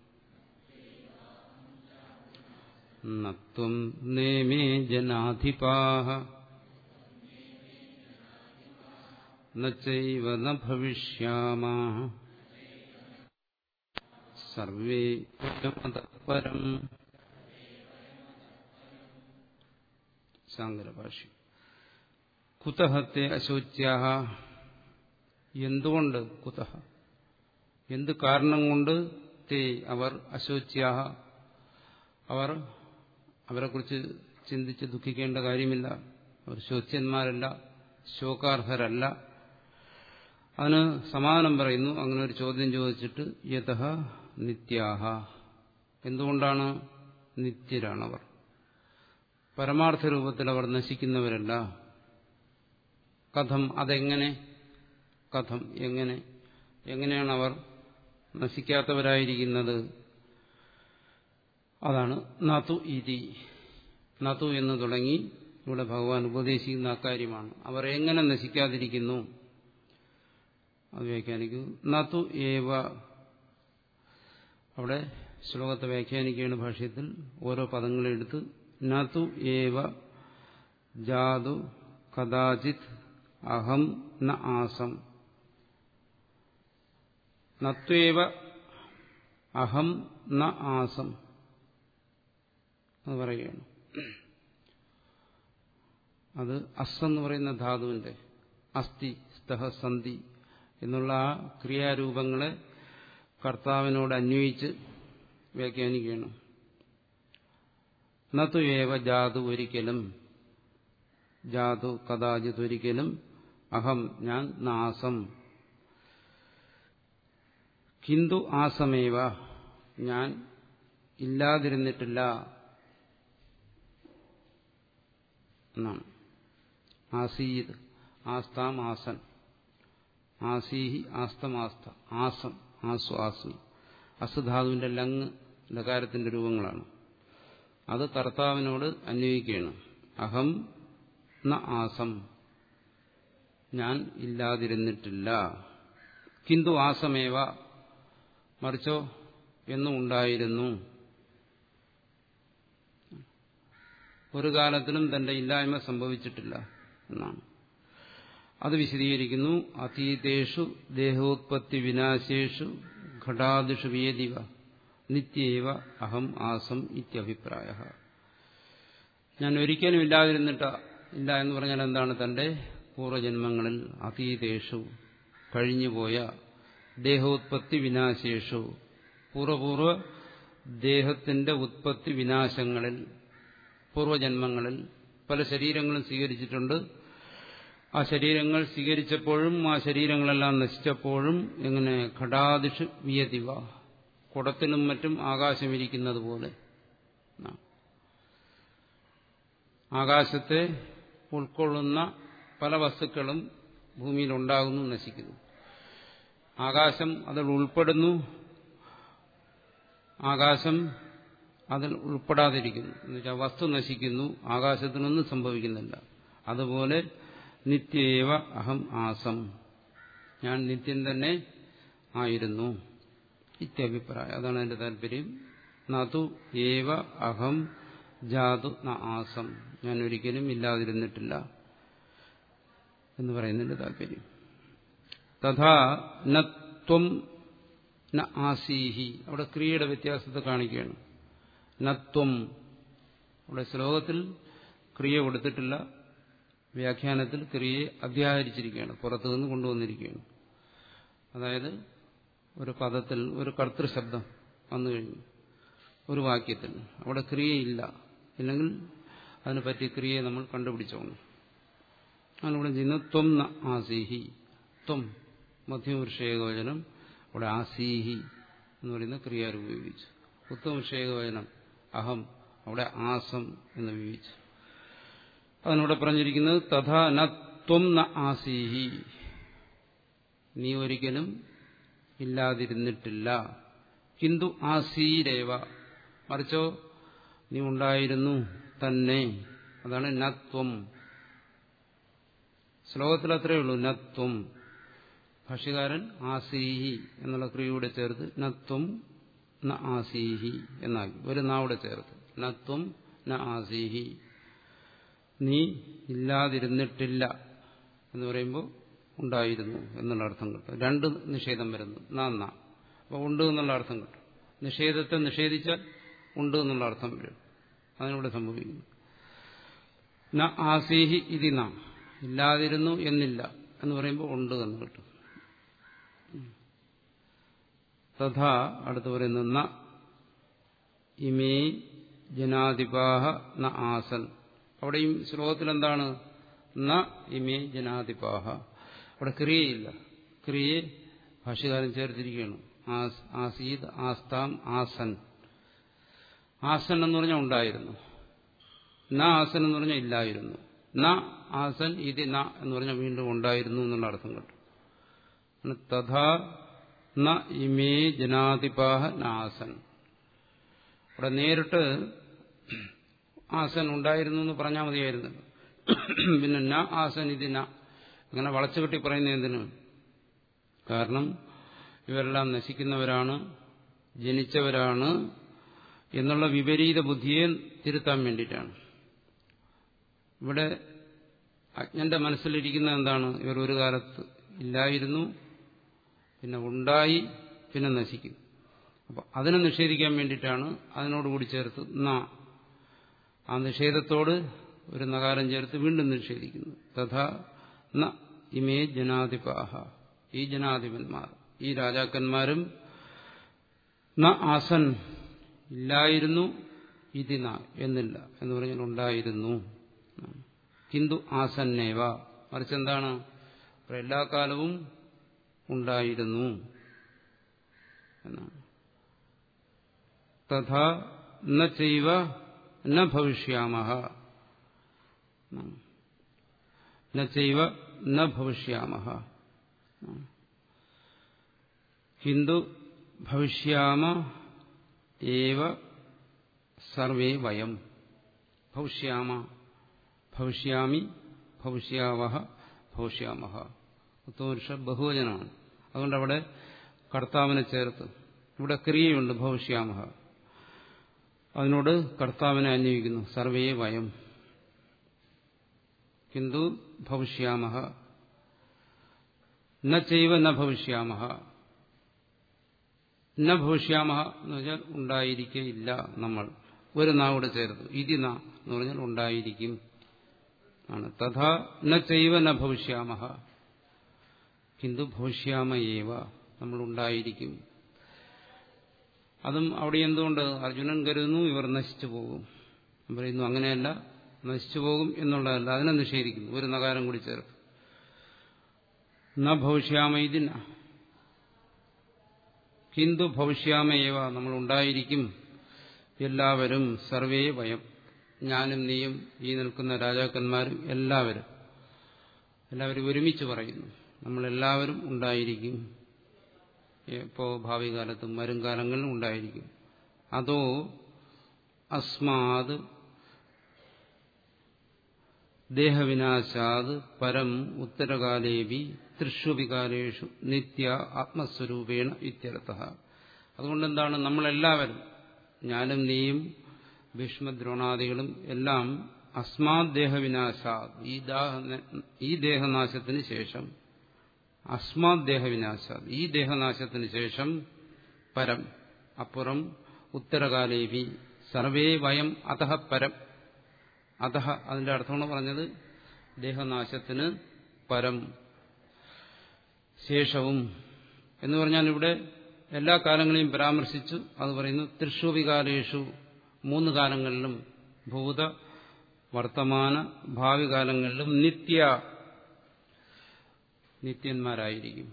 നത്വം നേമേ ജനാധിപാഹ നൈവ ന ഭവിഷ്യാമ സർവേ പരം ശാങ്കരഭാഷ്യം കുതഹത്തെ അശോച്യാഹ എന്തുകൊണ്ട് കുതഹ എന്ത് കാരണം കൊണ്ട് തേ അവർ അശോച്യാഹ അവർ അവരെക്കുറിച്ച് ചിന്തിച്ച് ദുഃഖിക്കേണ്ട കാര്യമില്ല അവർ ശോച്യന്മാരല്ല ശോകാർഹരല്ല അതിന് സമാധാനം പറയുന്നു അങ്ങനെ ഒരു ചോദ്യം ചോദിച്ചിട്ട് യഥ നിത്യാഹ എന്തുകൊണ്ടാണ് നിത്യരാണവർ പരമാർത്ഥ രൂപത്തിൽ അവർ നശിക്കുന്നവരല്ല കഥം അതെങ്ങനെ കഥം എങ്ങനെ എങ്ങനെയാണ് അവർ നശിക്കാത്തവരായിരിക്കുന്നത് അതാണ് നതു ഇതി നതു എന്ന് തുടങ്ങി ഇവിടെ ഭഗവാൻ ഉപദേശിക്കുന്ന അക്കാര്യമാണ് അവർ എങ്ങനെ നശിക്കാതിരിക്കുന്നു അത് വ്യാഖ്യാനിക്കുന്നു നതു ഏവ അവിടെ ശ്ലോകത്തെ വ്യാഖ്യാനിക്കുകയാണ് ഭാഷ്യത്തിൽ ഓരോ പദങ്ങളെടുത്ത് നതു ഏവ ജാതു കഥാചിത് അഹം ന ആസം നത്വേവ അഹം ന ആസം എന്ന് പറയുകയാണ് അത് അസ് എന്ന് പറയുന്ന ധാതുവിന്റെ അസ്ഥി സ്തഹ സന്ധി എന്നുള്ള ആ ക്രിയാരൂപങ്ങളെ കർത്താവിനോട് അന്വയിച്ച് വ്യാഖ്യാനിക്കുകയാണ് നതു ഏവ ജാതു ഒരിക്കലും ജാതു കഥാചിത് ഒരിക്കലും അഹം ഞാൻ നാസം കിന്തു ആസമേവ ഞാൻ ഇല്ലാതിരുന്നിട്ടില്ല എന്നാണ് ആസീത് ആസ്താം ആസൻ ആസീഹി ആസ്തമാസ്ത ആസം ആസു ആസു അസുധാതുവിന്റെ ലങ് ലകാരത്തിന്റെ രൂപങ്ങളാണ് അത് കർത്താവിനോട് അന്വയിക്കുകയാണ് അഹം ന ആസം ഞാൻ ഇല്ലാതിരുന്നിട്ടില്ല കിന്തു ആസമേവ മറിച്ചോ എന്നും ഉണ്ടായിരുന്നു ഒരു കാലത്തിലും തന്റെ ഇല്ലായ്മ സംഭവിച്ചിട്ടില്ല എന്നാണ് അത് വിശദീകരിക്കുന്നു അതീതേഷു ദേഹോത്പത്തി വിനാശേഷു ഘടാദിഷു വേദിവ നിത്യേവ അഹം ആസം ഇത്യഭിപ്രായ ഞാൻ ഒരിക്കലും ഇല്ലാതിരുന്നിട്ട ഇല്ല എന്ന് പറഞ്ഞാൽ എന്താണ് തന്റെ പൂർവ്വജന്മങ്ങളിൽ അതീതേഷു കഴിഞ്ഞുപോയ ദേഹോത്പത്തി വിനാശേഷു പൂർവപൂർവ ദേഹത്തിന്റെ ഉത്പത്തി വിനാശങ്ങളിൽ പൂർവജന്മങ്ങളിൽ പല ശരീരങ്ങളും സ്വീകരിച്ചിട്ടുണ്ട് ആ ശരീരങ്ങൾ സ്വീകരിച്ചപ്പോഴും ആ ശരീരങ്ങളെല്ലാം നശിച്ചപ്പോഴും എങ്ങനെ ഘടാദിഷു വിയതിവ കുടത്തിലും മറ്റും ആകാശമിരിക്കുന്നത് പോലെ ആകാശത്തെ ഉൾക്കൊള്ളുന്ന പല വസ്തുക്കളും ഭൂമിയിൽ ഉണ്ടാകുന്നു നശിക്കുന്നു ആകാശം അതിൽ ഉൾപ്പെടുന്നു ആകാശം അതിൽ ഉൾപ്പെടാതിരിക്കുന്നു എന്നുവെച്ചാൽ വസ്തു നശിക്കുന്നു ആകാശത്തിനൊന്നും സംഭവിക്കുന്നില്ല അതുപോലെ നിത്യേവ അഹം ആസം ഞാൻ നിത്യം തന്നെ ആയിരുന്നു ഇത്യഭിപ്രായം അതാണ് എന്റെ താല്പര്യം നതു ഏവ അഹം ജാതു ന ആസം ഞാൻ ഒരിക്കലും ഇല്ലാതിരുന്നിട്ടില്ല എന്ന് പറയുന്നതിന്റെ താല്പര്യം തഥാ നത്വം ന ആസീഹി അവിടെ ക്രിയയുടെ വ്യത്യാസത്തെ കാണിക്കുകയാണ് നത്വം അവിടെ ശ്ലോകത്തിൽ ക്രിയ കൊടുത്തിട്ടില്ല വ്യാഖ്യാനത്തിൽ ക്രിയയെ അധ്യാഹരിച്ചിരിക്കുകയാണ് പുറത്തു നിന്ന് കൊണ്ടുവന്നിരിക്കുകയാണ് അതായത് ഒരു പദത്തിൽ ഒരു കർത്തൃശബ്ദം വന്നു കഴിഞ്ഞു ഒരു വാക്യത്തിൽ അവിടെ ക്രിയയില്ല ഇല്ലെങ്കിൽ അതിനെ പറ്റി ക്രിയയെ നമ്മൾ കണ്ടുപിടിച്ചോണം അതിലൂടെ ചെയ്യുന്നത് ത്വം ന ആസീഹി ത്വം മധ്യമൃഷേകവചനം അവിടെ ആസീഹി എന്ന് പറയുന്ന ക്രിയാരൂപം ഉപയോഗിച്ചു ഉത്തമൃഷേകവചനം അഹം അവിടെ ആസം എന്ന് ഉപയോഗിച്ചു അതിനൂടെ പറഞ്ഞിരിക്കുന്നത് തഥാ ന ത്വം ന ആസീഹി നീ ഒരിക്കലും ഇല്ലാതിരുന്നിട്ടില്ല കിന്തു ആസീരേവ മറിച്ചോ നീ ഉണ്ടായിരുന്നു തന്നെ അതാണ് നത്വം ശ്ലോകത്തിൽ അത്രയേ ഉള്ളൂ നത്വം ഭാഷ്യകാരൻ ആസീഹി എന്നുള്ള ക്രിയയുടെ ചേർത്ത് നത്വം ന ആസീഹി എന്നാക്കി ഒരു നാവിടെ ചേർത്ത് നത്വം ന ആസീഹി നീ ഇല്ലാതിരുന്നിട്ടില്ല എന്ന് പറയുമ്പോൾ ഉണ്ടായിരുന്നു എന്നുള്ള അർത്ഥം കിട്ടും രണ്ട് നിഷേധം വരുന്നു നാന്ന അപ്പോൾ ഉണ്ട് എന്നുള്ള അർത്ഥം കിട്ടും നിഷേധത്തെ നിഷേധിച്ചാൽ ഉണ്ട് എന്നുള്ള അർത്ഥം വരും അതിനിവിടെ സംഭവിക്കുന്നു ന ആസീഹി ഇതി ന ഇല്ലാതിരുന്നു എന്നില്ല എന്ന് പറയുമ്പോൾ ഉണ്ട് എന്ന് കിട്ടും തഥാ അടുത്ത് പറയുന്നു ന ഇമേ ജനാധിപാഹ ന ആസൻ അവിടെയും ശ്ലോകത്തിൽ എന്താണ് ന ഇമേ ജനാധിപാഹ അവിടെ ക്രിയയില്ല ക്രിയയെ ഭാഷ്യകാരൻ ചേർത്തിരിക്കുകയാണ് ആസീദ് ആസ്താം ആസൻ ആസൻ എന്ന് പറഞ്ഞാൽ ഉണ്ടായിരുന്നു ന ആസൻ എന്ന് പറഞ്ഞാൽ ഇല്ലായിരുന്നു ന ആസൻ ഇത് ന എന്ന് പറഞ്ഞാൽ വീണ്ടും ഉണ്ടായിരുന്നു എന്നുള്ള അർത്ഥം കിട്ടും തഥാ ന ഇമേ ജനാധിപാഹ നാസൻ അവിടെ നേരിട്ട് ആസൻ ഉണ്ടായിരുന്നു എന്ന് പറഞ്ഞാൽ മതിയായിരുന്നു പിന്നെ ന ആസൻ ഇത് ന അങ്ങനെ വളച്ചുകെട്ടി പറയുന്ന എന്തിനു കാരണം ഇവരെല്ലാം നശിക്കുന്നവരാണ് ജനിച്ചവരാണ് എന്നുള്ള വിപരീത ബുദ്ധിയെ തിരുത്താൻ വേണ്ടിയിട്ടാണ് ഇവിടെ അജ്ഞന്റെ മനസ്സിലിരിക്കുന്ന എന്താണ് ഇവർ ഒരു കാലത്ത് ഇല്ലായിരുന്നു പിന്നെ ഉണ്ടായി പിന്നെ നശിക്കും അപ്പം അതിനെ നിഷേധിക്കാൻ വേണ്ടിയിട്ടാണ് അതിനോടുകൂടി ചേർത്ത് ന ആ നിഷേധത്തോട് ഒരു നകാരം ചേർത്ത് വീണ്ടും നിഷേധിക്കുന്നു തഥാ ന ഇമേ ജനാധിപാഹ ഈ ജനാധിപന്മാർ ഈ രാജാക്കന്മാരും ന ആസൻ ഇല്ലായിരുന്നു ഇതിന എന്നില്ല എന്ന് പറഞ്ഞാൽ ഉണ്ടായിരുന്നു കിന്തു ആസന്നേവ മറിച്ച് എന്താണ് എല്ലാ കാലവും ഉണ്ടായിരുന്നു എന്നാണ് തഥാ ന ചെയ്വ ന ഭവിഷ്യാമ ന ചെയ്വ ന ഭവിഷ്യാമ കിന്തു ഭവിഷ്യാമ ഏവ സർവേ വയം ഭവിഷ്യാമ ഭവിഷ്യാമി ഭവിഷ്യാവഹ ഭവിഷ്യാമഹ ഉത്തമപുരുഷ ബഹുവചനമാണ് അതുകൊണ്ട് അവിടെ കർത്താവിനെ ചേർത്ത് ഇവിടെ ക്രിയയുണ്ട് ഭവിഷ്യാമഹ അതിനോട് കർത്താവിനെ അന്വയിക്കുന്നു സർവേ വയം കിന്തു ഭവിഷ്യാമഹ ന ചെയ്വ ന ഭവിഷ്യാമഹ ന ഭവിഷ്യാമഹ എന്ന് വെച്ചാൽ ഉണ്ടായിരിക്കയില്ല നമ്മൾ ഒരു നാ കൂടെ ചേർത്തു ഇതി നാ എന്ന് പറഞ്ഞാൽ ഉണ്ടായിരിക്കും ആണ് തഥാ ന ചൈവ ന ഭവിഷ്യാമഹ കിന്തു ഭവിഷ്യാമ ഏവ നമ്മൾ ഉണ്ടായിരിക്കും അതും അവിടെ എന്തുകൊണ്ട് അർജുനൻ കരുതുന്നു ഇവർ നശിച്ചു പോകും പറയുന്നു അങ്ങനെയല്ല നശിച്ചു പോകും എന്നുള്ളതല്ല അതിനെ നിഷേധിക്കുന്നു ഒരു നകാരം കൂടി ചേർത്ത് ന ഭവിഷ്യാമ ഇതിന കിന്തു ഭവിഷ്യാമയേവ നമ്മൾ ഉണ്ടായിരിക്കും എല്ലാവരും സർവേ വയം ഞാനും നീയും ഈ നിൽക്കുന്ന രാജാക്കന്മാരും എല്ലാവരും എല്ലാവരും ഒരുമിച്ച് പറയുന്നു നമ്മളെല്ലാവരും ഉണ്ടായിരിക്കും ഇപ്പോൾ ഭാവി കാലത്തും വരും കാലങ്ങളിലും ഉണ്ടായിരിക്കും അതോ അസ്മാത് ദേഹവിനാശാത് പരം ഉത്തരകാലേവി തൃഷ്വവികാലേഷു നിത്യ ആത്മസ്വരൂപേണ ഇത്യർത്ഥ അതുകൊണ്ടെന്താണ് നമ്മളെല്ലാവരും ഞാനും നീയും ഭീഷ്മദ്രോണാദികളും എല്ലാം അസ്മാത് ദേഹവിനാശാ ഈ ഈ ദേഹനാശത്തിന് ശേഷം അസ്മാത് ദേഹവിനാശാ ഈ ദേഹനാശത്തിന് ശേഷം പരം അപ്പുറം ഉത്തരകാലേവി സർവേ വയം അത പരം അത അതിന്റെ അർത്ഥമാണ് പറഞ്ഞത് ദേഹനാശത്തിന് പരം ശേഷവും എന്ന് പറഞ്ഞാൽ ഇവിടെ എല്ലാ കാലങ്ങളെയും പരാമർശിച്ചു അത് പറയുന്നു തൃശൂവികാലേഷു മൂന്ന് കാലങ്ങളിലും ഭൂത വർത്തമാന ഭാവി കാലങ്ങളിലും നിത്യ നിത്യന്മാരായിരിക്കും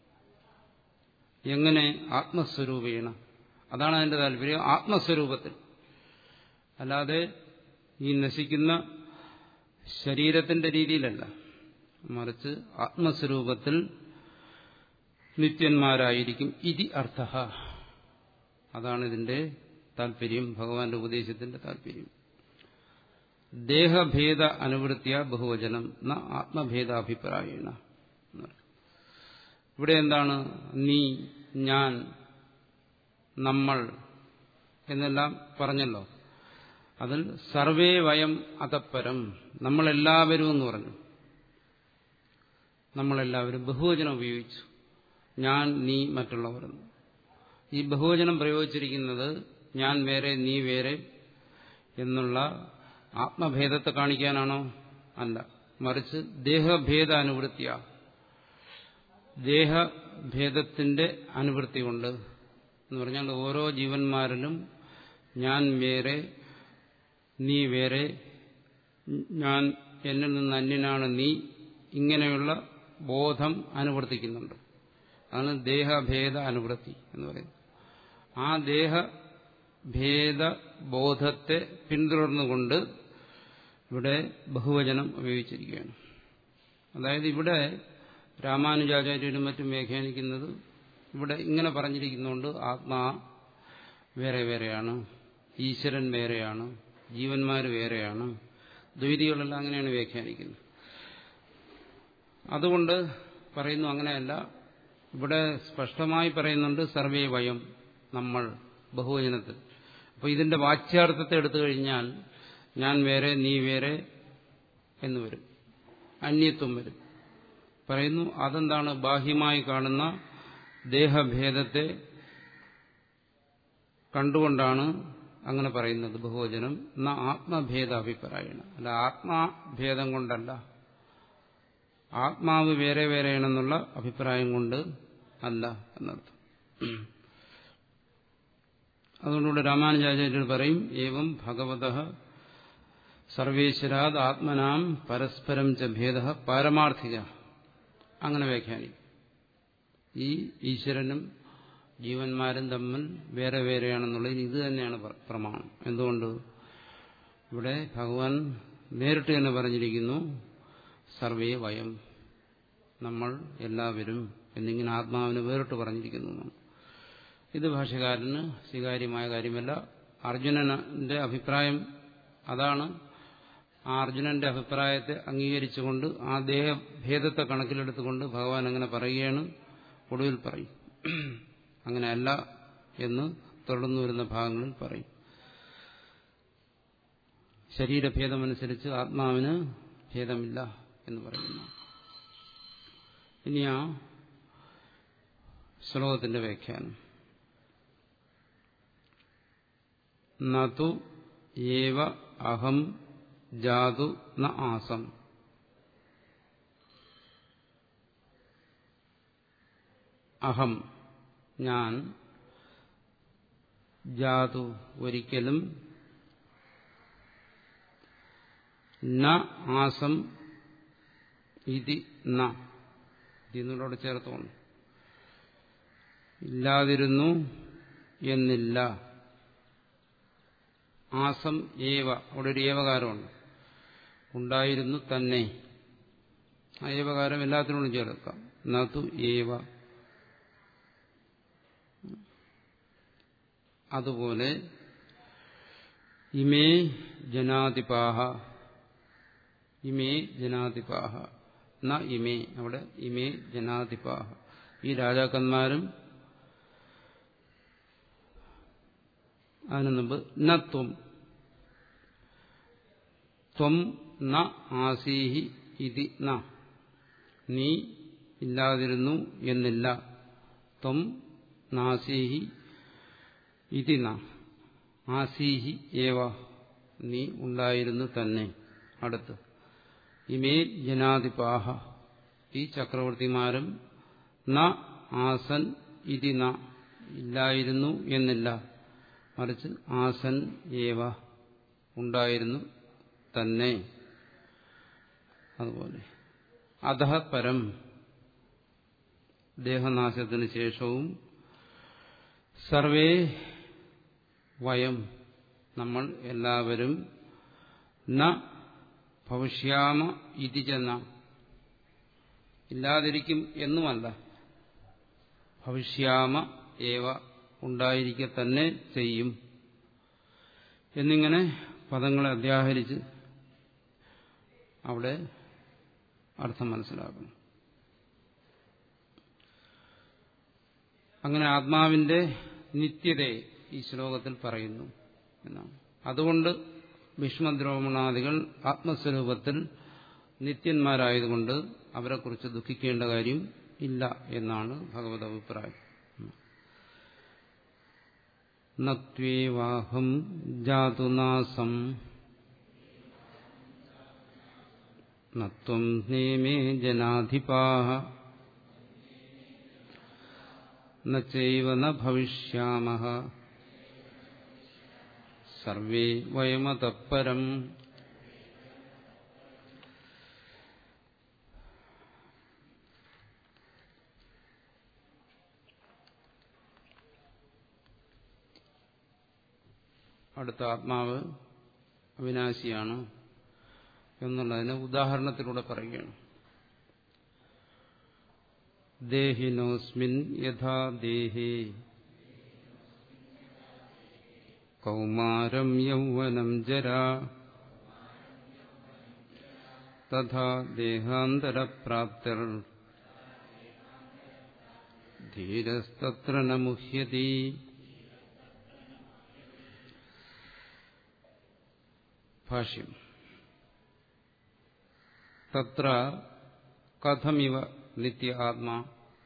എങ്ങനെ ആത്മസ്വരൂപേണ അതാണ് അതിന്റെ താല്പര്യം ആത്മസ്വരൂപത്തിൽ അല്ലാതെ ഈ നശിക്കുന്ന ശരീരത്തിന്റെ രീതിയിലല്ല മറിച്ച് ആത്മസ്വരൂപത്തിൽ നിത്യന്മാരായിരിക്കും ഇതി അർത്ഥ അതാണ് ഇതിന്റെ താല്പര്യം ഭഗവാന്റെ ഉപദേശത്തിന്റെ താല്പര്യം ദേഹഭേദ അനുവൃത്തിയ ബഹുവചനം ന ആത്മഭേദാഭിപ്രായേണ ഇവിടെ എന്താണ് നീ ഞാൻ നമ്മൾ എന്നെല്ലാം പറഞ്ഞല്ലോ അതിൽ സർവേ വയം അതപ്പരം നമ്മളെല്ലാവരും എന്ന് പറഞ്ഞു നമ്മളെല്ലാവരും ബഹുവചനം ഉപയോഗിച്ചു ഞാൻ നീ മറ്റുള്ളവർ ഈ ബഹുവചനം പ്രയോഗിച്ചിരിക്കുന്നത് ഞാൻ വേറെ നീ വേറെ എന്നുള്ള ആത്മഭേദത്തെ കാണിക്കാനാണോ അല്ല മറിച്ച് ദേഹഭേദ അനുവൃത്തിയ ദേഹഭേദത്തിന്റെ അനുവൃത്തി കൊണ്ട് എന്ന് പറഞ്ഞാൽ ഓരോ ജീവന്മാരിലും ഞാൻ വേറെ നീ വേറെ ഞാൻ എന്നിൽ നിന്ന് അന്യനാണ് നീ ഇങ്ങനെയുള്ള ബോധം അനുവർത്തിക്കുന്നുണ്ട് അതാണ് ദേഹഭേദ അനുവൃത്തി എന്ന് പറയുന്നത് ആ ദേഹഭേദ ബോധത്തെ പിന്തുടർന്നുകൊണ്ട് ഇവിടെ ബഹുവചനം ഉപയോഗിച്ചിരിക്കുകയാണ് അതായത് ഇവിടെ രാമാനുജാചാര്യരും മറ്റും വ്യാഖ്യാനിക്കുന്നത് ഇവിടെ ഇങ്ങനെ പറഞ്ഞിരിക്കുന്നുണ്ട് ആത്മാ വേറെ വേറെയാണ് ഈശ്വരൻ വേറെയാണ് ജീവന്മാർ വേറെയാണ് ദ്വൈതികളെല്ലാം അങ്ങനെയാണ് വ്യാഖ്യാനിക്കുന്നത് അതുകൊണ്ട് പറയുന്നു അങ്ങനെയല്ല ഇവിടെ സ്പഷ്ടമായി പറയുന്നുണ്ട് സർവേ വയം നമ്മൾ ബഹുവചനത്തിൽ അപ്പോൾ ഇതിന്റെ വാച്യാർത്ഥത്തെ എടുത്തു കഴിഞ്ഞാൽ ഞാൻ വേറെ നീ വേറെ എന്ന് വരും അന്യത്വം വരും പറയുന്നു അതെന്താണ് ബാഹ്യമായി കാണുന്ന ദേഹഭേദത്തെ കണ്ടുകൊണ്ടാണ് അങ്ങനെ പറയുന്നത് ബഹുവചനം എന്ന ആത്മഭേദ അഭിപ്രായമാണ് അല്ല ആത്മാഭേദം കൊണ്ടല്ല ആത്മാവ് വേറെ വേറെയാണെന്നുള്ള അഭിപ്രായം കൊണ്ട് അല്ല എന്നർത്ഥം അതുകൊണ്ടുകൂടെ രാമാനുജാചാര്യർ പറയും ഏവം ഭഗവത സർവേശ്വരാത് ആത്മനാം പരസ്പരം ച ഭേദ പാരമാർത്ഥിക അങ്ങനെ വ്യാഖ്യാനിക്കും ഈ ഈശ്വരനും ജീവന്മാരും തമ്മിൽ വേറെ വേറെയാണെന്നുള്ളതിന് ഇത് തന്നെയാണ് പ്രമാണം എന്തുകൊണ്ട് ഇവിടെ ഭഗവാൻ നേരിട്ട് തന്നെ പറഞ്ഞിരിക്കുന്നു സർവേ വയം നമ്മൾ എല്ലാവരും എന്നിങ്ങനെ ആത്മാവിന് വേറിട്ട് പറഞ്ഞിരിക്കുന്നു ഇത് ഭാഷകാരന് സ്വീകാര്യമായ കാര്യമല്ല അർജുനന്റെ അഭിപ്രായം അതാണ് ആ അർജുനന്റെ അഭിപ്രായത്തെ അംഗീകരിച്ചുകൊണ്ട് ആ ദേഹഭേദത്തെ കണക്കിലെടുത്തുകൊണ്ട് ഭഗവാൻ അങ്ങനെ പറയുകയാണ് ഒടുവിൽ പറയും അങ്ങനെയല്ല എന്ന് തുടർന്നു വരുന്ന ഭാഗങ്ങളിൽ പറയും ശരീരഭേദമനുസരിച്ച് ആത്മാവിന് ഭേദമില്ല എന്ന് പറയുന്നു ഇനി ആ ശ്ലോകത്തിന്റെ വ്യാഖ്യാനം നതു ഏവ അഹം ജാതു ന ആസം അഹം ഞാൻ ജാതു ഒരിക്കലും ന ആസം ഇതി ന ഇതിനോട് ചേർത്തോണം ഇല്ലാതിരുന്നു എന്നില്ല ആസം ഏവ അവിടെ ഒരു ഏവകാരമുണ്ട് ഉണ്ടായിരുന്നു തന്നെ ആ ഏവകാരം എല്ലാത്തിനോടും ചേർക്കാം നതു ഏവ അതുപോലെ ഇമേ ജനാധിപാഹ ഇമേ ജനാധിപാഹ ന ഇമേ അവിടെ ഇമേ ജനാധിപാഹ ഈ രാജാക്കന്മാരും അതിനു മുമ്പ് ന ത്വം ത്വം ന ആസീഹി ഇതി ന നീ ഇല്ലാതിരുന്നു എന്നില്ല ത്വം നാസീഹി ഇതി ന ആസീഹി ഏവ നീ ഉണ്ടായിരുന്നു തന്നെ അടുത്ത് ഇമേ ജനാധിപാഹ ഈ ചക്രവർത്തിമാരും ന ആസൻ ഇതി ന ഇല്ലായിരുന്നു എന്നില്ല മറിച്ച് ആസൻ ഏവ ഉണ്ടായിരുന്നു തന്നെ അതുപോലെ അധ പരം ദേഹനാശത്തിന് ശേഷവും സർവേ വയം നമ്മൾ എല്ലാവരും ന ഭവിഷ്യാമ ഇതി ചെന്ന ഇല്ലാതിരിക്കും എന്നുമല്ല ഭവിഷ്യാമ ഏവ ഉണ്ടായിരിക്കെ തന്നെ ചെയ്യും എന്നിങ്ങനെ പദങ്ങളെ അധ്യാഹരിച്ച് അവിടെ അർത്ഥം മനസ്സിലാക്കണം അങ്ങനെ ആത്മാവിന്റെ നിത്യതയെ ഈ ശ്ലോകത്തിൽ പറയുന്നു എന്നാണ് അതുകൊണ്ട് ഭീഷ്മദ്രോമണാദികൾ ആത്മസ്വരൂപത്തിൽ നിത്യന്മാരായതുകൊണ്ട് അവരെക്കുറിച്ച് ദുഃഖിക്കേണ്ട കാര്യം ഇല്ല എന്നാണ് ഭഗവത് അഭിപ്രായം നത്വേവാഹം ജാതുനാസം നത്വം നേമേ ജനാധിപാഹ നൈവ ന ഭവിഷ്യാമ സർവേ വയമതപ്പരം അടുത്ത ആത്മാവ് അവിനാശിയാണ് എന്നുള്ളതിന് ഉദാഹരണത്തിലൂടെ പറയുകയാണ് ദേഹിനോസ്മിൻ യഥാ ദേഹേ കൗമാരം യൗവനം ജരാ തഥാ ദേഹാന്തരപ്രാപ്തിർ ധീരസ്തത്ര ന മുഹ്യതി ഭാഷ്യം തത്ര കഥമിവ നിത്യ ആത്മാ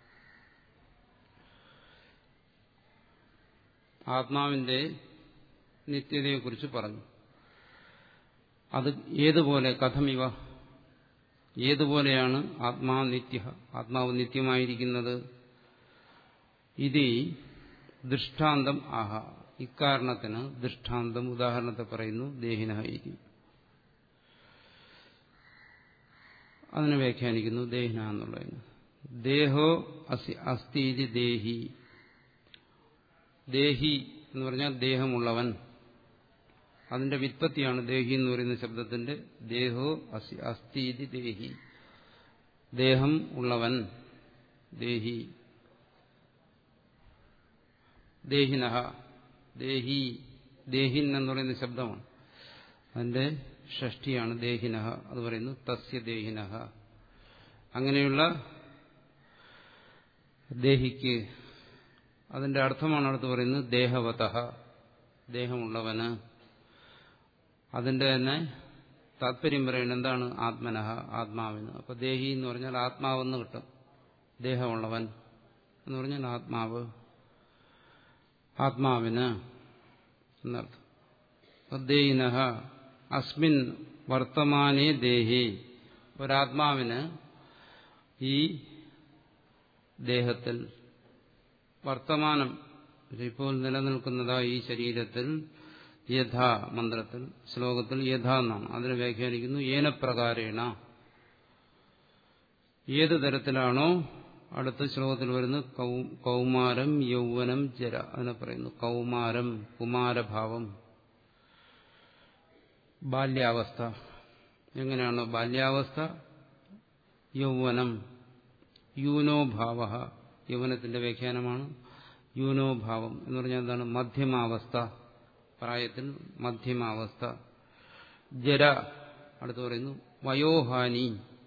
ആത്മാവിന്റെ നിത്യതയെക്കുറിച്ച് പറഞ്ഞു അത് ഏതുപോലെ കഥമിവ ഏതുപോലെയാണ് ആത്മാ നിത്യ ആത്മാവ് നിത്യമായിരിക്കുന്നത് ഇത് ദൃഷ്ടാന്തം ആഹ ഇക്കാരണത്തിന് ദൃഷ്ടാന്തം ഉദാഹരണത്തെ പറയുന്നു ദേഹിന ഇതി അതിനെ വ്യാഖ്യാനിക്കുന്നു ദേഹിന എന്നുള്ളതിന് ദേഹോ അസി അസ്ഥീതി ദേഹി ദേഹി എന്ന് പറഞ്ഞാൽ ദേഹമുള്ളവൻ അതിന്റെ വിത്പത്തിയാണ് ദേഹി എന്ന് പറയുന്ന ശബ്ദത്തിന്റെ ദേഹോ അസി അസ്ഥീതി ദേഹി ദേഹം ഉള്ളവൻ ദേഹി ദേഹിനഹ ദേഹി ദേഹിൻ എന്ന് പറയുന്ന ശബ്ദമാണ് അതിന്റെ ഷഷ്ടിയാണ് ദേഹിനഹ അത് പറയുന്നു തസ്യ ദേഹിനഹ അങ്ങനെയുള്ള ദേഹിക്ക് അതിന്റെ അർത്ഥമാണ് അടുത്ത് പറയുന്നത് ദേഹവത ദേഹമുള്ളവന് അതിന്റെ തന്നെ താല്പര്യം പറയുന്നത് എന്താണ് ആത്മനഹ ആത്മാവിന് അപ്പൊ ദേഹി എന്ന് പറഞ്ഞാൽ ആത്മാവെന്ന് കിട്ടും ദേഹമുള്ളവൻ എന്ന് പറഞ്ഞാൽ ആത്മാവ് ആത്മാവിന് എന്നർത്ഥം ദേഹിന അസ്മിൻ വർത്തമാനേ ദേഹി ഒരാത്മാവിന് ഈ ദേഹത്തിൽ വർത്തമാനം ഇപ്പോൾ നിലനിൽക്കുന്നതാ ഈ ശരീരത്തിൽ യഥാ മന്ത്രത്തിൽ ശ്ലോകത്തിൽ യഥാ എന്നാണ് അതിനെ വ്യാഖ്യാനിക്കുന്നു ഏനപ്രകാരേണ ഏത് തരത്തിലാണോ അടുത്ത ശ്ലോകത്തിൽ വരുന്നത് കൗമാരം യൗവനം ജര അതിനെ പറയുന്നു കൗമാരം കുമാരഭാവം ബാല്യാവസ്ഥ എങ്ങനെയാണോ ബാല്യാവസ്ഥ യൗവനം യൂനോഭാവ യൗവനത്തിന്റെ വ്യാഖ്യാനമാണ് യൂനോഭാവം എന്ന് പറഞ്ഞാൽ എന്താണ് മധ്യമാവസ്ഥ പ്രായത്തിൽ മധ്യമാവസ്ഥ ജര അടുത്ത് പറയുന്നു വയോഹാനി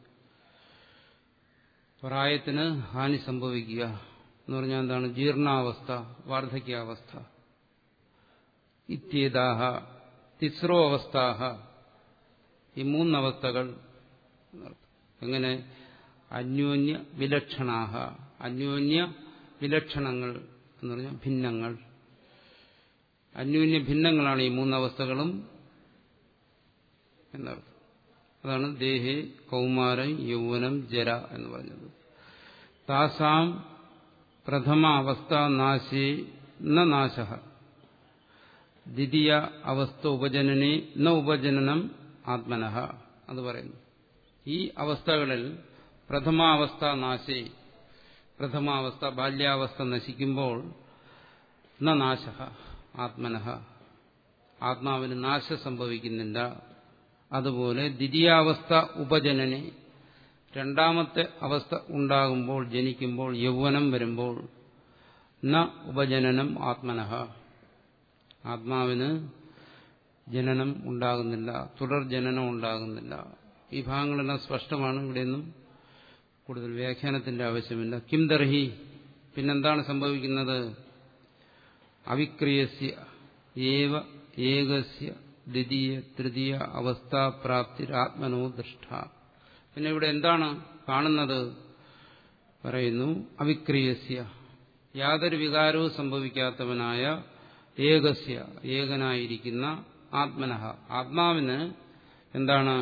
പ്രായത്തിന് ഹാനി സംഭവിക്കുക എന്ന് പറഞ്ഞാൽ എന്താണ് ജീർണാവസ്ഥ വാർദ്ധക്യാവസ്ഥ ഇത്യേതാഹ തിസ്രോ അവസ്ഥാഹ ഈ മൂന്നവസ്ഥകൾ എങ്ങനെ അന്യോന്യ വിലക്ഷണാഹ അന്യോന്യ വിലക്ഷണങ്ങൾ എന്ന് പറഞ്ഞാൽ ഭിന്നങ്ങൾ അന്യോന്യ ഭിന്നങ്ങളാണ് ഈ മൂന്നവസ്ഥകളും എന്നർത്ഥം അതാണ് ദേഹേ കൗമാരം യൗവനം ജര എന്ന് പറഞ്ഞത് താസാം പ്രഥമ അവസ്ഥ നാശേ ന നാശ ദ്വിതീയ അവസ്ഥ ഉപജനനെ ന ഉപജനനം ആത്മനഃ അത് പറയുന്നു ഈ അവസ്ഥകളിൽ പ്രഥമാവസ്ഥ നാശേ പ്രഥമാവസ്ഥ ബാല്യാവസ്ഥ നശിക്കുമ്പോൾ ന നാശ ആത്മനഃ ആത്മാവിന് നാശം സംഭവിക്കുന്നില്ല അതുപോലെ ദ്വിതീയാവസ്ഥ ഉപജനനെ രണ്ടാമത്തെ അവസ്ഥ ഉണ്ടാകുമ്പോൾ ജനിക്കുമ്പോൾ യൗവനം വരുമ്പോൾ ന ഉപജനനം ആത്മനഃ ആത്മാവിന് ജനനം ഉണ്ടാകുന്നില്ല തുടർ ജനനം ഉണ്ടാകുന്നില്ല ഈ ഭാഗങ്ങളെല്ലാം സ്പഷ്ടമാണ് ഇവിടെയൊന്നും കൂടുതൽ വ്യാഖ്യാനത്തിന്റെ ആവശ്യമില്ല കിം ദർഹി പിന്നെന്താണ് സംഭവിക്കുന്നത് അവിക്രിയസ്യ ഏവ ഏകസ്യ ദ്വിതീയ തൃതീയ അവസ്ഥാപ്രാപ്തി ആത്മനോ ദൃഷ്ട പിന്നെ ഇവിടെ എന്താണ് കാണുന്നത് പറയുന്നു അവിക്രിയസ്യ യാതൊരു വികാരവും സംഭവിക്കാത്തവനായ ഏകസ്യ ഏകനായിരിക്കുന്ന ആത്മനഃ ആത്മാവിന് എന്താണ്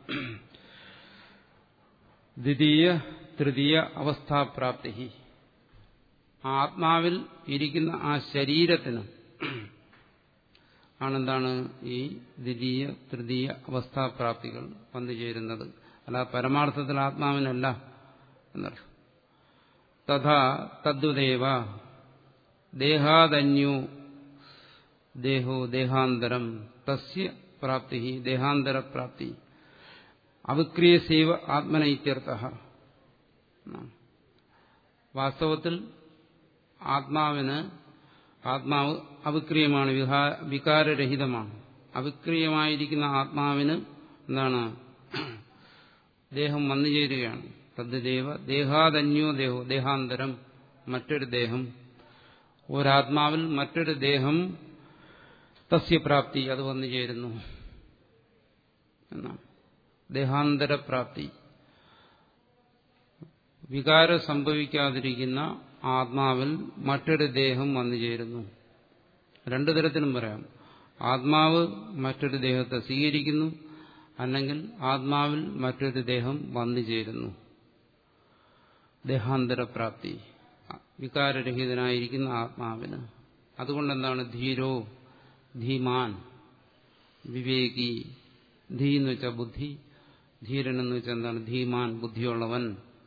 ദ്വിതീയ തൃതീയ അവസ്ഥാപ്രാപ്തി ആത്മാവിൽ ഇരിക്കുന്ന ആ ശരീരത്തിന് ആണെന്താണ് ഈ ദ്വിതീയ തൃതീയ അവസ്ഥാപ്രാപ്തികൾ വന്നുചേരുന്നത് അല്ല പരമാർത്ഥത്തിൽ ആത്മാവിനല്ല എന്നർത്ഥം തഥാ തദ്വദേവ ദേഹാദന്യോ ദേഹോ ദേഹാന്തരം തസ്യ പ്രാപ്തി ദേഹാന്തരപ്രാപ്തി അവിക്രിയസേവ ആത്മന ഇത്യർത്ഥ വാസ്തവത്തിൽ ആത്മാവിന് ആത്മാവ് അവിക്രിയമാണ് വികാരരഹിതമാണ് അവിക്രിയമായിരിക്കുന്ന ആത്മാവിന് എന്താണ് ദേഹം വന്നു ചേരുകയാണ് തദ്ദേവ ദേഹാദന്യോ ദേഹോ ദേഹാന്തരം മറ്റൊരു ദേഹം ഒരാത്മാവിൽ മറ്റൊരു ദേഹം തസ്യപ്രാപ്തി അത് വന്നു ചേരുന്നു എന്നാണ് ദേഹാന്തരപ്രാപ്തി വികാരം സംഭവിക്കാതിരിക്കുന്ന ആത്മാവിൽ മറ്റൊരു ദേഹം വന്നു ചേരുന്നു രണ്ടു തരത്തിലും പറയാം ആത്മാവ് മറ്റൊരു ദേഹത്തെ സ്വീകരിക്കുന്നു അല്ലെങ്കിൽ ആത്മാവിൽ മറ്റൊരു ദേഹം വന്നു ചേരുന്നു ദേഹാന്തരപ്രാപ്തി വികാരരഹിതനായിരിക്കുന്ന ആത്മാവിന് അതുകൊണ്ടെന്താണ് ധീരോ ധീമാൻ വിവേകി ധീ എന്ന് വെച്ചാൽ ബുദ്ധി ധീരൻ എന്ന് വെച്ചാൽ എന്താണ് ധീമാൻ ബുദ്ധിയുള്ളവൻ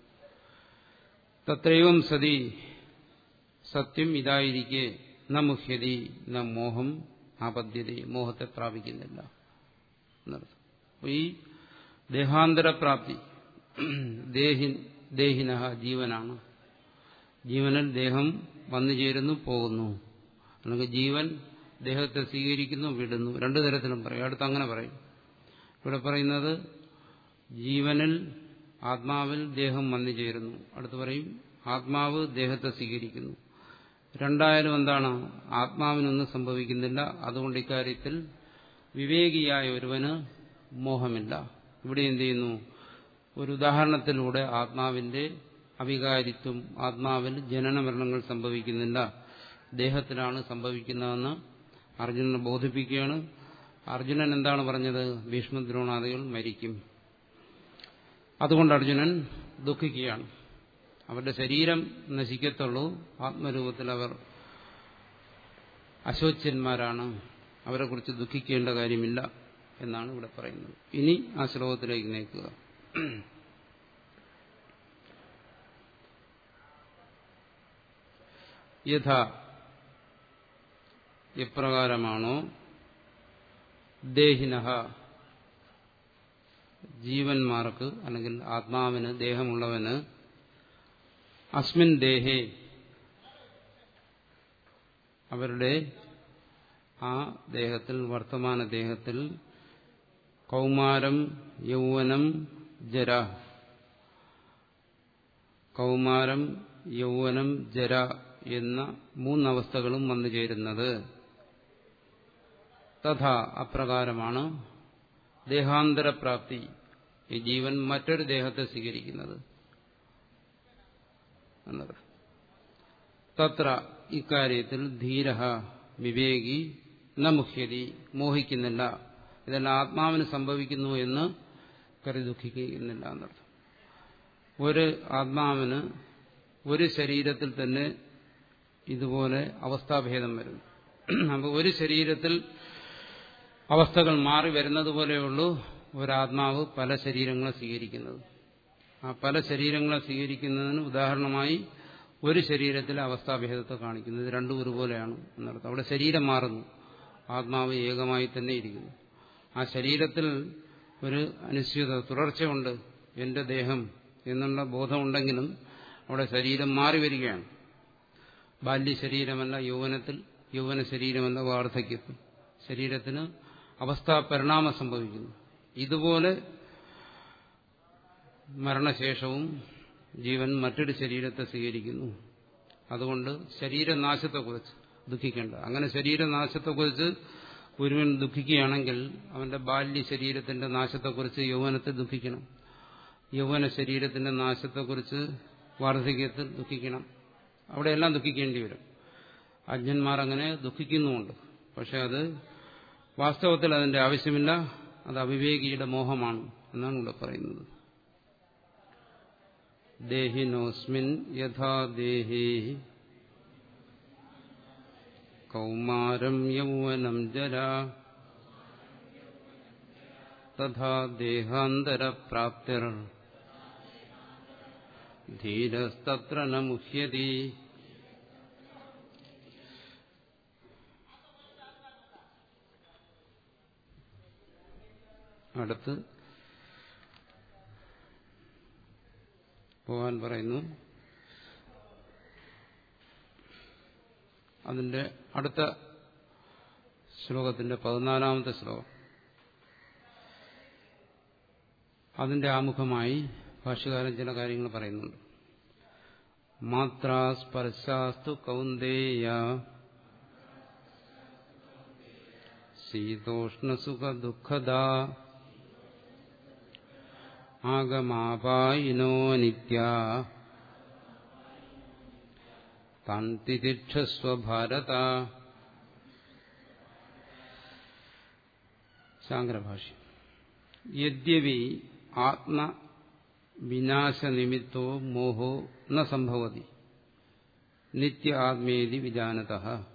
തത്രയും സതി സത്യം ഇതായിരിക്കെ ന മുഹ്യതി ന മോഹം ആപദ്യത മോഹത്തെ പ്രാപിക്കുന്നില്ല എന്നർത്ഥം ഈ ദേഹാന്തരപ്രാപ്തി ദേഹി ദേഹിന ജീവനാണ് ജീവനിൽ ദേഹം വന്നു ചേരുന്നു പോകുന്നു അല്ലെങ്കിൽ ജീവൻ ദേഹത്തെ സ്വീകരിക്കുന്നു വിടുന്നു രണ്ടു തരത്തിലും പറയും അടുത്ത് അങ്ങനെ പറയും ഇവിടെ പറയുന്നത് ജീവനിൽ ആത്മാവിൽ ദേഹം വന്നു ചേരുന്നു അടുത്ത് പറയും ആത്മാവ് ദേഹത്തെ സ്വീകരിക്കുന്നു രണ്ടായാലും എന്താണ് ആത്മാവിനൊന്നും സംഭവിക്കുന്നില്ല അതുകൊണ്ട് ഇക്കാര്യത്തിൽ വിവേകിയായ ഒരുവന് മോഹമില്ല ഇവിടെ എന്ത് ചെയ്യുന്നു ഒരു ഉദാഹരണത്തിലൂടെ ആത്മാവിന്റെ അവികാരിത്വം ആത്മാവിൽ ജനന മരണങ്ങൾ സംഭവിക്കുന്നില്ല ദേഹത്തിലാണ് സംഭവിക്കുന്നതെന്ന് അർജുനനെ ബോധിപ്പിക്കുകയാണ് അർജുനൻ എന്താണ് പറഞ്ഞത് ഭീഷ്മദ്രോണാദികൾ മരിക്കും അതുകൊണ്ട് അർജുനൻ ദുഃഖിക്കുകയാണ് അവരുടെ ശരീരം നശിക്കത്തുള്ളൂ ആത്മരൂപത്തിൽ അവർ അശോച്യന്മാരാണ് അവരെക്കുറിച്ച് ദുഃഖിക്കേണ്ട കാര്യമില്ല എന്നാണ് ഇവിടെ പറയുന്നത് ഇനി ആ ശ്ലോകത്തിലേക്ക് നയിക്കുക യഥ എപ്രകാരമാണോ ദേഹിനഹ ജീവന്മാർക്ക് അല്ലെങ്കിൽ ആത്മാവിന് ദേഹമുള്ളവന് അസ്മിൻ ദേഹേ അവരുടെ ആ ദേഹത്തിൽ വർത്തമാന ദേഹത്തിൽ കൗമാരം യൗവനം ജര കൗമാരം യൗവനം ജര എന്ന മൂന്നവസ്ഥകളും വന്നു ചേരുന്നത് തഥാ അപ്രകാരമാണ് ദേഹാന്തരപ്രാപ്തി ഈ ജീവൻ മറ്റൊരു ദേഹത്തെ സ്വീകരിക്കുന്നത് എന്നത് തത്ര ഇക്കാര്യത്തിൽ ധീര വിവേകി ന മുഹ്യതി മോഹിക്കുന്നില്ല ഇതെല്ലാം ആത്മാവിന് സംഭവിക്കുന്നു എന്ന് കരുതി ദുഃഖിക്കുന്നില്ല എന്നർത്ഥം ഒരു ആത്മാവിന് ഒരു ശരീരത്തിൽ തന്നെ ഇതുപോലെ അവസ്ഥാഭേദം വരുന്നു അപ്പോൾ ഒരു ശരീരത്തിൽ അവസ്ഥകൾ മാറി വരുന്നത് പോലെയുള്ളൂ ഒരാത്മാവ് പല ശരീരങ്ങളെ സ്വീകരിക്കുന്നത് ആ പല ശരീരങ്ങളെ സ്വീകരിക്കുന്നതിന് ഉദാഹരണമായി ഒരു ശരീരത്തിലെ അവസ്ഥാഭേദത്തെ കാണിക്കുന്നത് ഇത് രണ്ടും ഒരുപോലെയാണ് എന്നർത്ഥം അവിടെ ശരീരം മാറുന്നു ആത്മാവ് ഏകമായി തന്നെ ഇരിക്കുന്നു ആ ശരീരത്തിൽ ഒരു അനിശ്ചിത തുടർച്ചയുണ്ട് എന്റെ ദേഹം എന്നുള്ള ബോധമുണ്ടെങ്കിലും അവിടെ ശരീരം മാറി വരികയാണ് ബാല്യ ശരീരമല്ല യൗവനത്തിൽ യൗവന ശരീരമല്ല വാർദ്ധക്യത്തിൽ ശരീരത്തിന് അവസ്ഥാ പരിണാമം സംഭവിക്കുന്നു ഇതുപോലെ മരണശേഷവും ജീവൻ മറ്റൊരു ശരീരത്തെ സ്വീകരിക്കുന്നു അതുകൊണ്ട് ശരീരനാശത്തെക്കുറിച്ച് ദുഃഖിക്കേണ്ട അങ്ങനെ ശരീരനാശത്തെക്കുറിച്ച് ഒരുവൻ ദുഃഖിക്കുകയാണെങ്കിൽ അവന്റെ ബാല്യ ശരീരത്തിന്റെ നാശത്തെക്കുറിച്ച് യൗവനത്തിൽ ദുഃഖിക്കണം യൗവന ശരീരത്തിന്റെ നാശത്തെക്കുറിച്ച് വാർദ്ധക്യത്തിൽ ദുഃഖിക്കണം അവിടെയെല്ലാം ദുഃഖിക്കേണ്ടി വരും അജ്ഞന്മാർ അങ്ങനെ ദുഃഖിക്കുന്നുമുണ്ട് പക്ഷെ അത് വാസ്തവത്തിൽ അതിന്റെ ആവശ്യമില്ല അത് അവിവേകിയുടെ മോഹമാണ് എന്നാണ് ഇവിടെ പറയുന്നത് ദേഹിനോസ്മിൻ യഥാ ദേഹി കൗമാരം യൗവനം ജര തഥാ ദേഹാന്തരപ്രാപ്തിർ ധീരസ്തത്ര ന മുഹ്യതി അടുത്ത് പോകാൻ പറയുന്നു അതിന്റെ അടുത്ത ശ്ലോകത്തിന്റെ പതിനാലാമത്തെ ശ്ലോകം അതിന്റെ ആമുഖമായി ഭാഷ്യകാരൻ ചില കാര്യങ്ങൾ പറയുന്നുണ്ട് മാത്രാസ്പർശാസ്തു കൗന്ദേയ ശീതോഷ്ണസുഖ ദുഃഖദ ആഗമാപായിനോ നിത്യ താൻ തിതിക്ഷസ്വ ഭാരത ശാങ്കരഭാഷ്യം യദ്യപി ആത്മവിനാശനിമിത്തോ മോഹോ ന സംഭവതി നിത്യ ആത്മേതി വിജാനത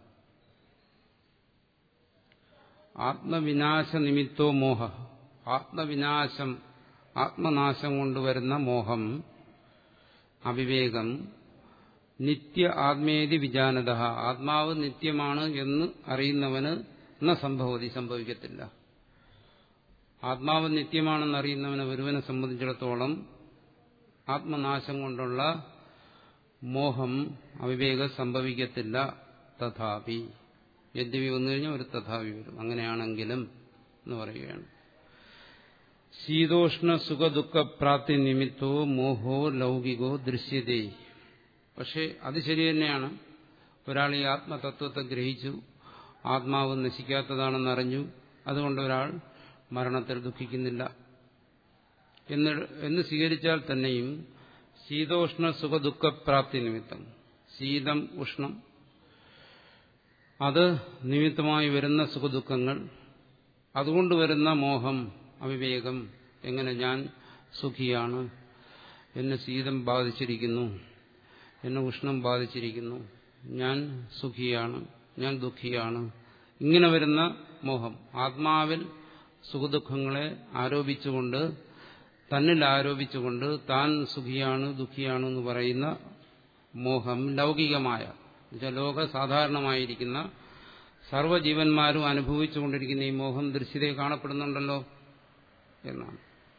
ആത്മവിനാശനിമിത്തോ മോഹ ആത്മവിനാശം ആത്മനാശം കൊണ്ടുവരുന്ന മോഹം അവിവേകം നിത്യ ആത്മേതി വിജാനത ആത്മാവ് നിത്യമാണ് എന്ന് അറിയുന്നവന് ന സംഭവതി സംഭവിക്കത്തില്ല ആത്മാവ് നിത്യമാണെന്ന് അറിയുന്നവന് ഒരുവനെ സംബന്ധിച്ചിടത്തോളം ആത്മനാശം കൊണ്ടുള്ള മോഹം അവിവേകം സംഭവിക്കത്തില്ല തഥാപി യദ്യപി വന്നു കഴിഞ്ഞാൽ ഒരു തഥാപി വരും അങ്ങനെയാണെങ്കിലും എന്ന് പറയുകയാണ് ശീതോഷ്ണ സുഖദുഃഖ പ്രാപ്തി നിമിത്തോ മോഹോ ലൗകികോ ദൃശ്യതേ പക്ഷെ അത് ശരി തന്നെയാണ് ഒരാൾ ഈ ആത്മതത്വത്തെ ഗ്രഹിച്ചു ആത്മാവ് നശിക്കാത്തതാണെന്ന് അറിഞ്ഞു അതുകൊണ്ട് ഒരാൾ മരണത്തിൽ ദുഃഖിക്കുന്നില്ല എന്ന് എന്ന് സ്വീകരിച്ചാൽ തന്നെയും ശീതോഷ്ണ സുഖദുഃഖപ്രാപ്തി നിമിത്തം ശീതം ഉഷ്ണം അത് നിമിത്തമായി വരുന്ന സുഖദുഃഖങ്ങൾ അതുകൊണ്ട് വരുന്ന മോഹം അവിവേകം എങ്ങനെ ഞാൻ സുഖിയാണ് എന്നെ ശീതം ബാധിച്ചിരിക്കുന്നു എന്നെ ഉഷ്ണം ബാധിച്ചിരിക്കുന്നു ഞാൻ സുഖിയാണ് ഞാൻ ദുഃഖിയാണ് ഇങ്ങനെ വരുന്ന മോഹം ആത്മാവിൽ സുഖദുഃഖങ്ങളെ ആരോപിച്ചുകൊണ്ട് തന്നിൽ ആരോപിച്ചുകൊണ്ട് താൻ സുഖിയാണ് ദുഃഖിയാണ് എന്ന് പറയുന്ന മോഹം ലൗകികമായ എന്നുവെച്ചാൽ ലോക സാധാരണമായിരിക്കുന്ന സർവ്വജീവന്മാരും അനുഭവിച്ചുകൊണ്ടിരിക്കുന്ന ഈ മോഹം ദൃശ്യതയിൽ കാണപ്പെടുന്നുണ്ടല്ലോ എന്നാണ്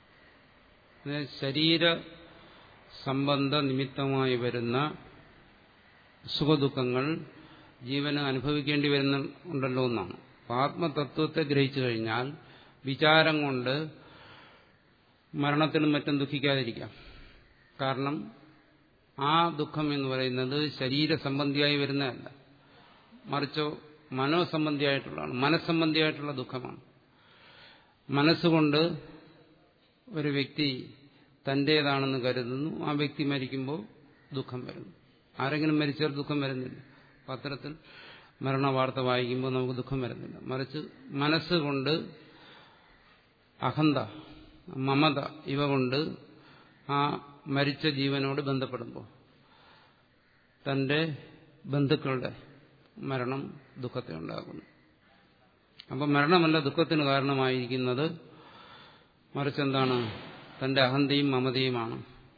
ശരീര സംബന്ധ നിമിത്തമായി വരുന്ന സുഖദുഃഖങ്ങൾ ജീവന് അനുഭവിക്കേണ്ടി വരുന്നുണ്ടല്ലോ എന്നാണ് ആത്മതത്വത്തെ ഗ്രഹിച്ചു കഴിഞ്ഞാൽ വിചാരം കൊണ്ട് മരണത്തിനും മറ്റും ദുഃഖിക്കാതിരിക്കാം കാരണം ആ ദുഃഖം എന്ന് പറയുന്നത് ശരീരസംബന്ധിയായി വരുന്നതല്ല മറിച്ചോ മനോസംബന്ധിയായിട്ടുള്ളതാണ് മനസ്സംബന്ധിയായിട്ടുള്ള ദുഃഖമാണ് മനസ്സുകൊണ്ട് ഒരു വ്യക്തി തന്റേതാണെന്ന് കരുതുന്നു ആ വ്യക്തി മരിക്കുമ്പോൾ ദുഃഖം വരുന്നു ആരെങ്കിലും മരിച്ചാൽ ദുഃഖം വരുന്നില്ല പത്രത്തിൽ മരണ വാർത്ത വായിക്കുമ്പോൾ നമുക്ക് ദുഃഖം വരുന്നില്ല മറിച്ച് മനസ്സുകൊണ്ട് അഹന്ത മമത ഇവ കൊണ്ട് ആ മരിച്ച ജീവനോട് ബന്ധപ്പെടുമ്പോൾ തന്റെ ബന്ധുക്കളുടെ മരണം ദുഃഖത്തെ ഉണ്ടാക്കുന്നു അപ്പം മരണമല്ല ദുഃഖത്തിന് കാരണമായിരിക്കുന്നത് മറിച്ചെന്താണ് തന്റെ അഹന്തയും മമതയുമാണ്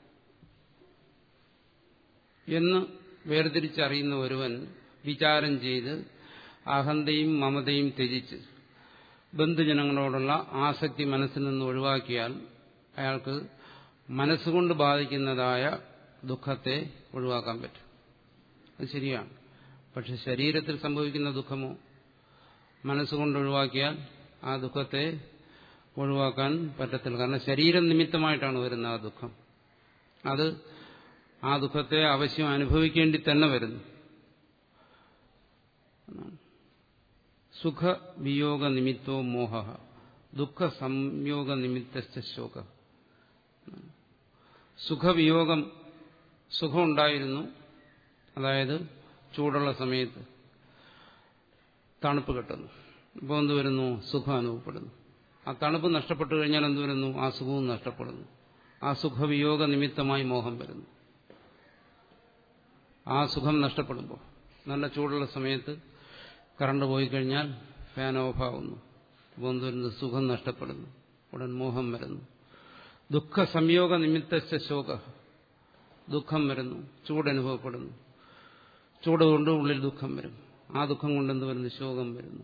എന്ന് വേർതിരിച്ചറിയുന്ന ഒരുവൻ വിചാരം ചെയ്ത് അഹന്തയും മമതയും ത്യജിച്ച് ബന്ധുജനങ്ങളോടുള്ള ആസക്തി മനസ്സിൽ നിന്ന് ഒഴിവാക്കിയാൽ അയാൾക്ക് മനസ്സുകൊണ്ട് ബാധിക്കുന്നതായ ദുഃഖത്തെ ഒഴിവാക്കാൻ പറ്റും അത് ശരിയാണ് പക്ഷെ ശരീരത്തിൽ സംഭവിക്കുന്ന ദുഃഖമോ മനസ്സുകൊണ്ട് ഒഴിവാക്കിയാൽ ആ ദുഃഖത്തെ ഒഴിവാക്കാൻ പറ്റത്തില്ല കാരണം ശരീരം നിമിത്തമായിട്ടാണ് വരുന്ന ആ ദുഃഖം അത് ആ ദുഃഖത്തെ അവശ്യം അനുഭവിക്കേണ്ടി തന്നെ വരുന്നു സുഖവിയോഗ നിമിത്തോ മോഹ ദുഃഖ സംയോഗ നിമിത്ത ശോക സുഖവിയോഗം സുഖമുണ്ടായിരുന്നു അതായത് ചൂടുള്ള സമയത്ത് തണുപ്പ് കിട്ടുന്നു ഇപ്പോൾ എന്ത് വരുന്നു സുഖം അനുഭവപ്പെടുന്നു ആ തണുപ്പ് നഷ്ടപ്പെട്ടു കഴിഞ്ഞാൽ എന്ത് വരുന്നു ആ സുഖവും നഷ്ടപ്പെടുന്നു ആ സുഖവിയോഗ നിമിത്തമായി മോഹം വരുന്നു ആ സുഖം നഷ്ടപ്പെടുമ്പോൾ നല്ല ചൂടുള്ള സമയത്ത് കറണ്ട് പോയി കഴിഞ്ഞാൽ ഫാൻ ഓഫാവുന്നു അപ്പോൾ എന്ത് വരുന്നു സുഖം നഷ്ടപ്പെടുന്നു ഉടൻ മോഹം വരുന്നു ദുഃഖ സംയോഗ നിമിത്ത ശോക ദുഃഖം വരുന്നു ചൂടനുഭവപ്പെടുന്നു ചൂട് കൊണ്ട് ഉള്ളിൽ ദുഃഖം വരും ആ ദുഃഖം കൊണ്ട് എന്ത് വരുന്നു ശോകം വരുന്നു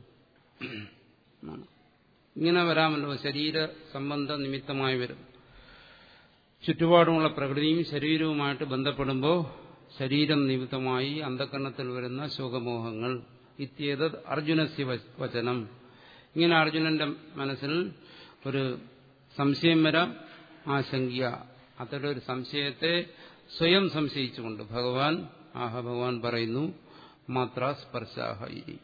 ഇങ്ങനെ വരാമല്ലോ ശരീര സംബന്ധ നിമിത്തമായി വരും ചുറ്റുപാടുമുള്ള പ്രകൃതിയും ശരീരവുമായിട്ട് ബന്ധപ്പെടുമ്പോൾ ശരീരം നിമിത്തമായി അന്ധകരണത്തിൽ വരുന്ന ശോകമോഹങ്ങൾ ഇത്യേത് അർജുനസ്യ വചനം ഇങ്ങനെ അർജുനന്റെ മനസ്സിൽ ഒരു സംശയം വരാം ആശങ്ക അത്തരം ഒരു സംശയത്തെ സ്വയം സംശയിച്ചുകൊണ്ട് ഭഗവാൻ ആഹ ഭഗവാൻ പറയുന്നു മാത്ര സ്പർശാഹ ഇരി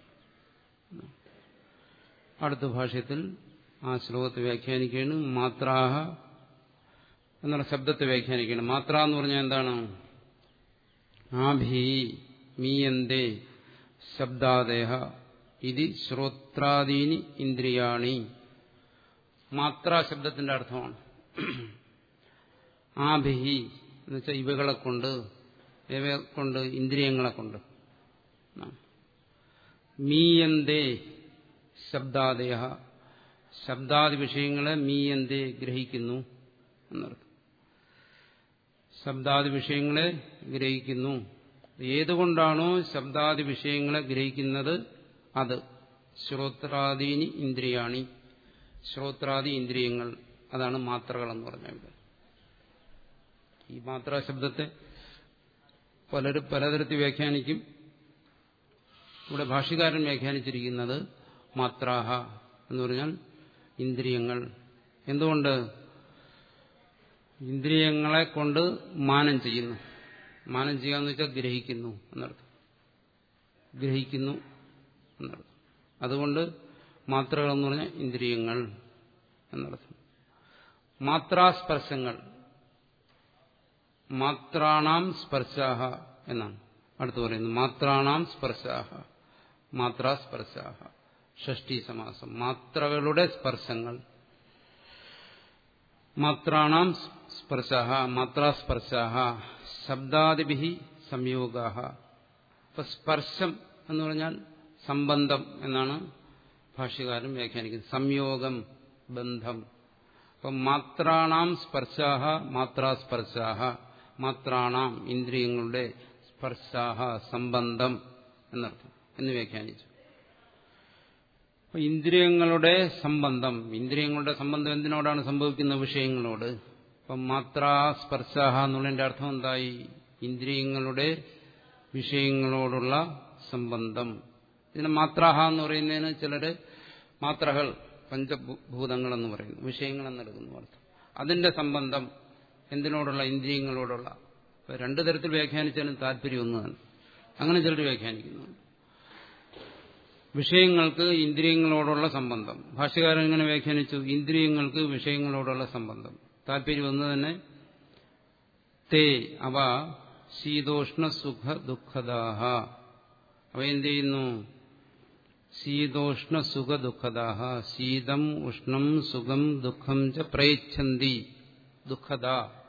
അടുത്ത ഭാഷ്യത്തിൽ ആ ശ്ലോകത്തെ വ്യാഖ്യാനിക്കുകയാണ് മാത്രാഹ എന്നുള്ള ശബ്ദത്തെ വ്യാഖ്യാനിക്കുകയാണ് മാത്ര എന്ന് പറഞ്ഞാൽ എന്താണ് ആഭി മീയന്തേ ശബ്ദാദേഹ ഇത് ശ്രോത്രാദീനി ഇന്ദ്രിയാണി മാത്ര ശബ്ദത്തിന്റെ അർത്ഥമാണ് ആഭിഹി എന്നുവെച്ചാൽ ഇവകളെ കൊണ്ട് ഇവയെ കൊണ്ട് ഇന്ദ്രിയങ്ങളെ കൊണ്ട് മീയന്തേ ശബ്ദാദേഹ ശബ്ദാദി വിഷയങ്ങളെ മീയന്തേ ഗ്രഹിക്കുന്നു എന്നർത്ഥം ശബ്ദാദി വിഷയങ്ങളെ ഗ്രഹിക്കുന്നു ഏതുകൊണ്ടാണോ ശബ്ദാദി വിഷയങ്ങളെ ഗ്രഹിക്കുന്നത് അത് ശ്രോത്രാദീനി ഇന്ദ്രിയാണി ശ്രോത്രാദി ഇന്ദ്രിയങ്ങൾ അതാണ് മാത്രകൾ എന്ന് പറഞ്ഞ ഇവിടെ ഈ മാത്ര ശബ്ദത്തെ പലരും പലതരത്തിൽ വ്യാഖ്യാനിക്കും ഇവിടെ ഭാഷ്യകാരൻ വ്യാഖ്യാനിച്ചിരിക്കുന്നത് മാത്രാഹ എന്ന് പറഞ്ഞാൽ ഇന്ദ്രിയങ്ങൾ എന്തുകൊണ്ട് ഇന്ദ്രിയങ്ങളെ കൊണ്ട് മാനം ചെയ്യുന്നു മാനം ചെയ്യാന്ന് വെച്ചാൽ ഗ്രഹിക്കുന്നു എന്നർത്ഥം ഗ്രഹിക്കുന്നു എന്നർത്ഥം അതുകൊണ്ട് മാത്രകൾ എന്ന് പറഞ്ഞാൽ ഇന്ദ്രിയങ്ങൾ എന്നർത്ഥം മാത്രാസ്പർശങ്ങൾ മാത്രാണാം സ്പർശാഹ എന്നാണ് അടുത്ത് പറയുന്നത് മാത്രാണാം സ്പർശാഹ മാത്രാസ്പർശാഹ ഷഷ്ടി സമാസം മാത്രകളുടെ സ്പർശങ്ങൾ മാത്രാണാം സ്പർശ മാത്രാസ്പർശ ശബ്ദാദിഭി സംയോഗ ഇപ്പൊ സ്പർശം എന്ന് പറഞ്ഞാൽ സംബന്ധം എന്നാണ് ഭാഷ്യകാരൻ വ്യാഖ്യാനിക്കുന്നത് സംയോഗം ബന്ധം അപ്പം മാത്രാണാം സ്പർശാഹ മാത്രാസ്പർശാഹ മാത്രാണാം ഇന്ദ്രിയങ്ങളുടെ സ്പർശാഹ സംബന്ധം എന്നർത്ഥം എന്ന് വ്യാഖ്യാനിച്ചു ഇന്ദ്രിയങ്ങളുടെ സംബന്ധം ഇന്ദ്രിയങ്ങളുടെ സംബന്ധം എന്തിനോടാണ് സംഭവിക്കുന്ന വിഷയങ്ങളോട് അപ്പം മാത്രാസ്പർശാഹ എന്നുള്ളതിന്റെ അർത്ഥം എന്തായി ഇന്ദ്രിയങ്ങളുടെ വിഷയങ്ങളോടുള്ള സംബന്ധം ഇതിന് മാത്രാഹ എന്ന് പറയുന്നതിന് ചിലര് മാത്രകൾ പഞ്ചഭൂതങ്ങൾ എന്ന് പറയുന്നു വിഷയങ്ങൾ എന്നെടുക്കുന്നു അർത്ഥം അതിന്റെ സംബന്ധം എന്തിനോടുള്ള ഇന്ദ്രിയങ്ങളോടുള്ള രണ്ടു തരത്തിൽ വ്യാഖ്യാനിച്ചാലും താല്പര്യം ഒന്നാണ് അങ്ങനെ ചിലർ വ്യാഖ്യാനിക്കുന്നു വിഷയങ്ങൾക്ക് ഇന്ദ്രിയങ്ങളോടുള്ള സംബന്ധം ഭാഷ്യകാരൻ ഇങ്ങനെ വ്യാഖ്യാനിച്ചു ഇന്ദ്രിയങ്ങൾക്ക് വിഷയങ്ങളോടുള്ള സംബന്ധം താല്പര്യം ഒന്ന് തന്നെ തേ അവ ശീതോഷ്ണ സുഖ ദുഃഖദാഹ അവ എന്ത് ചെയ്യുന്നു ശീതോഷ്ണ സുഖ ദുഃഖദാഹ ശീതം ഉഷ്ണം സുഖം ദുഃഖം ച പ്രയച്ഛന്തി ദുഃഖദ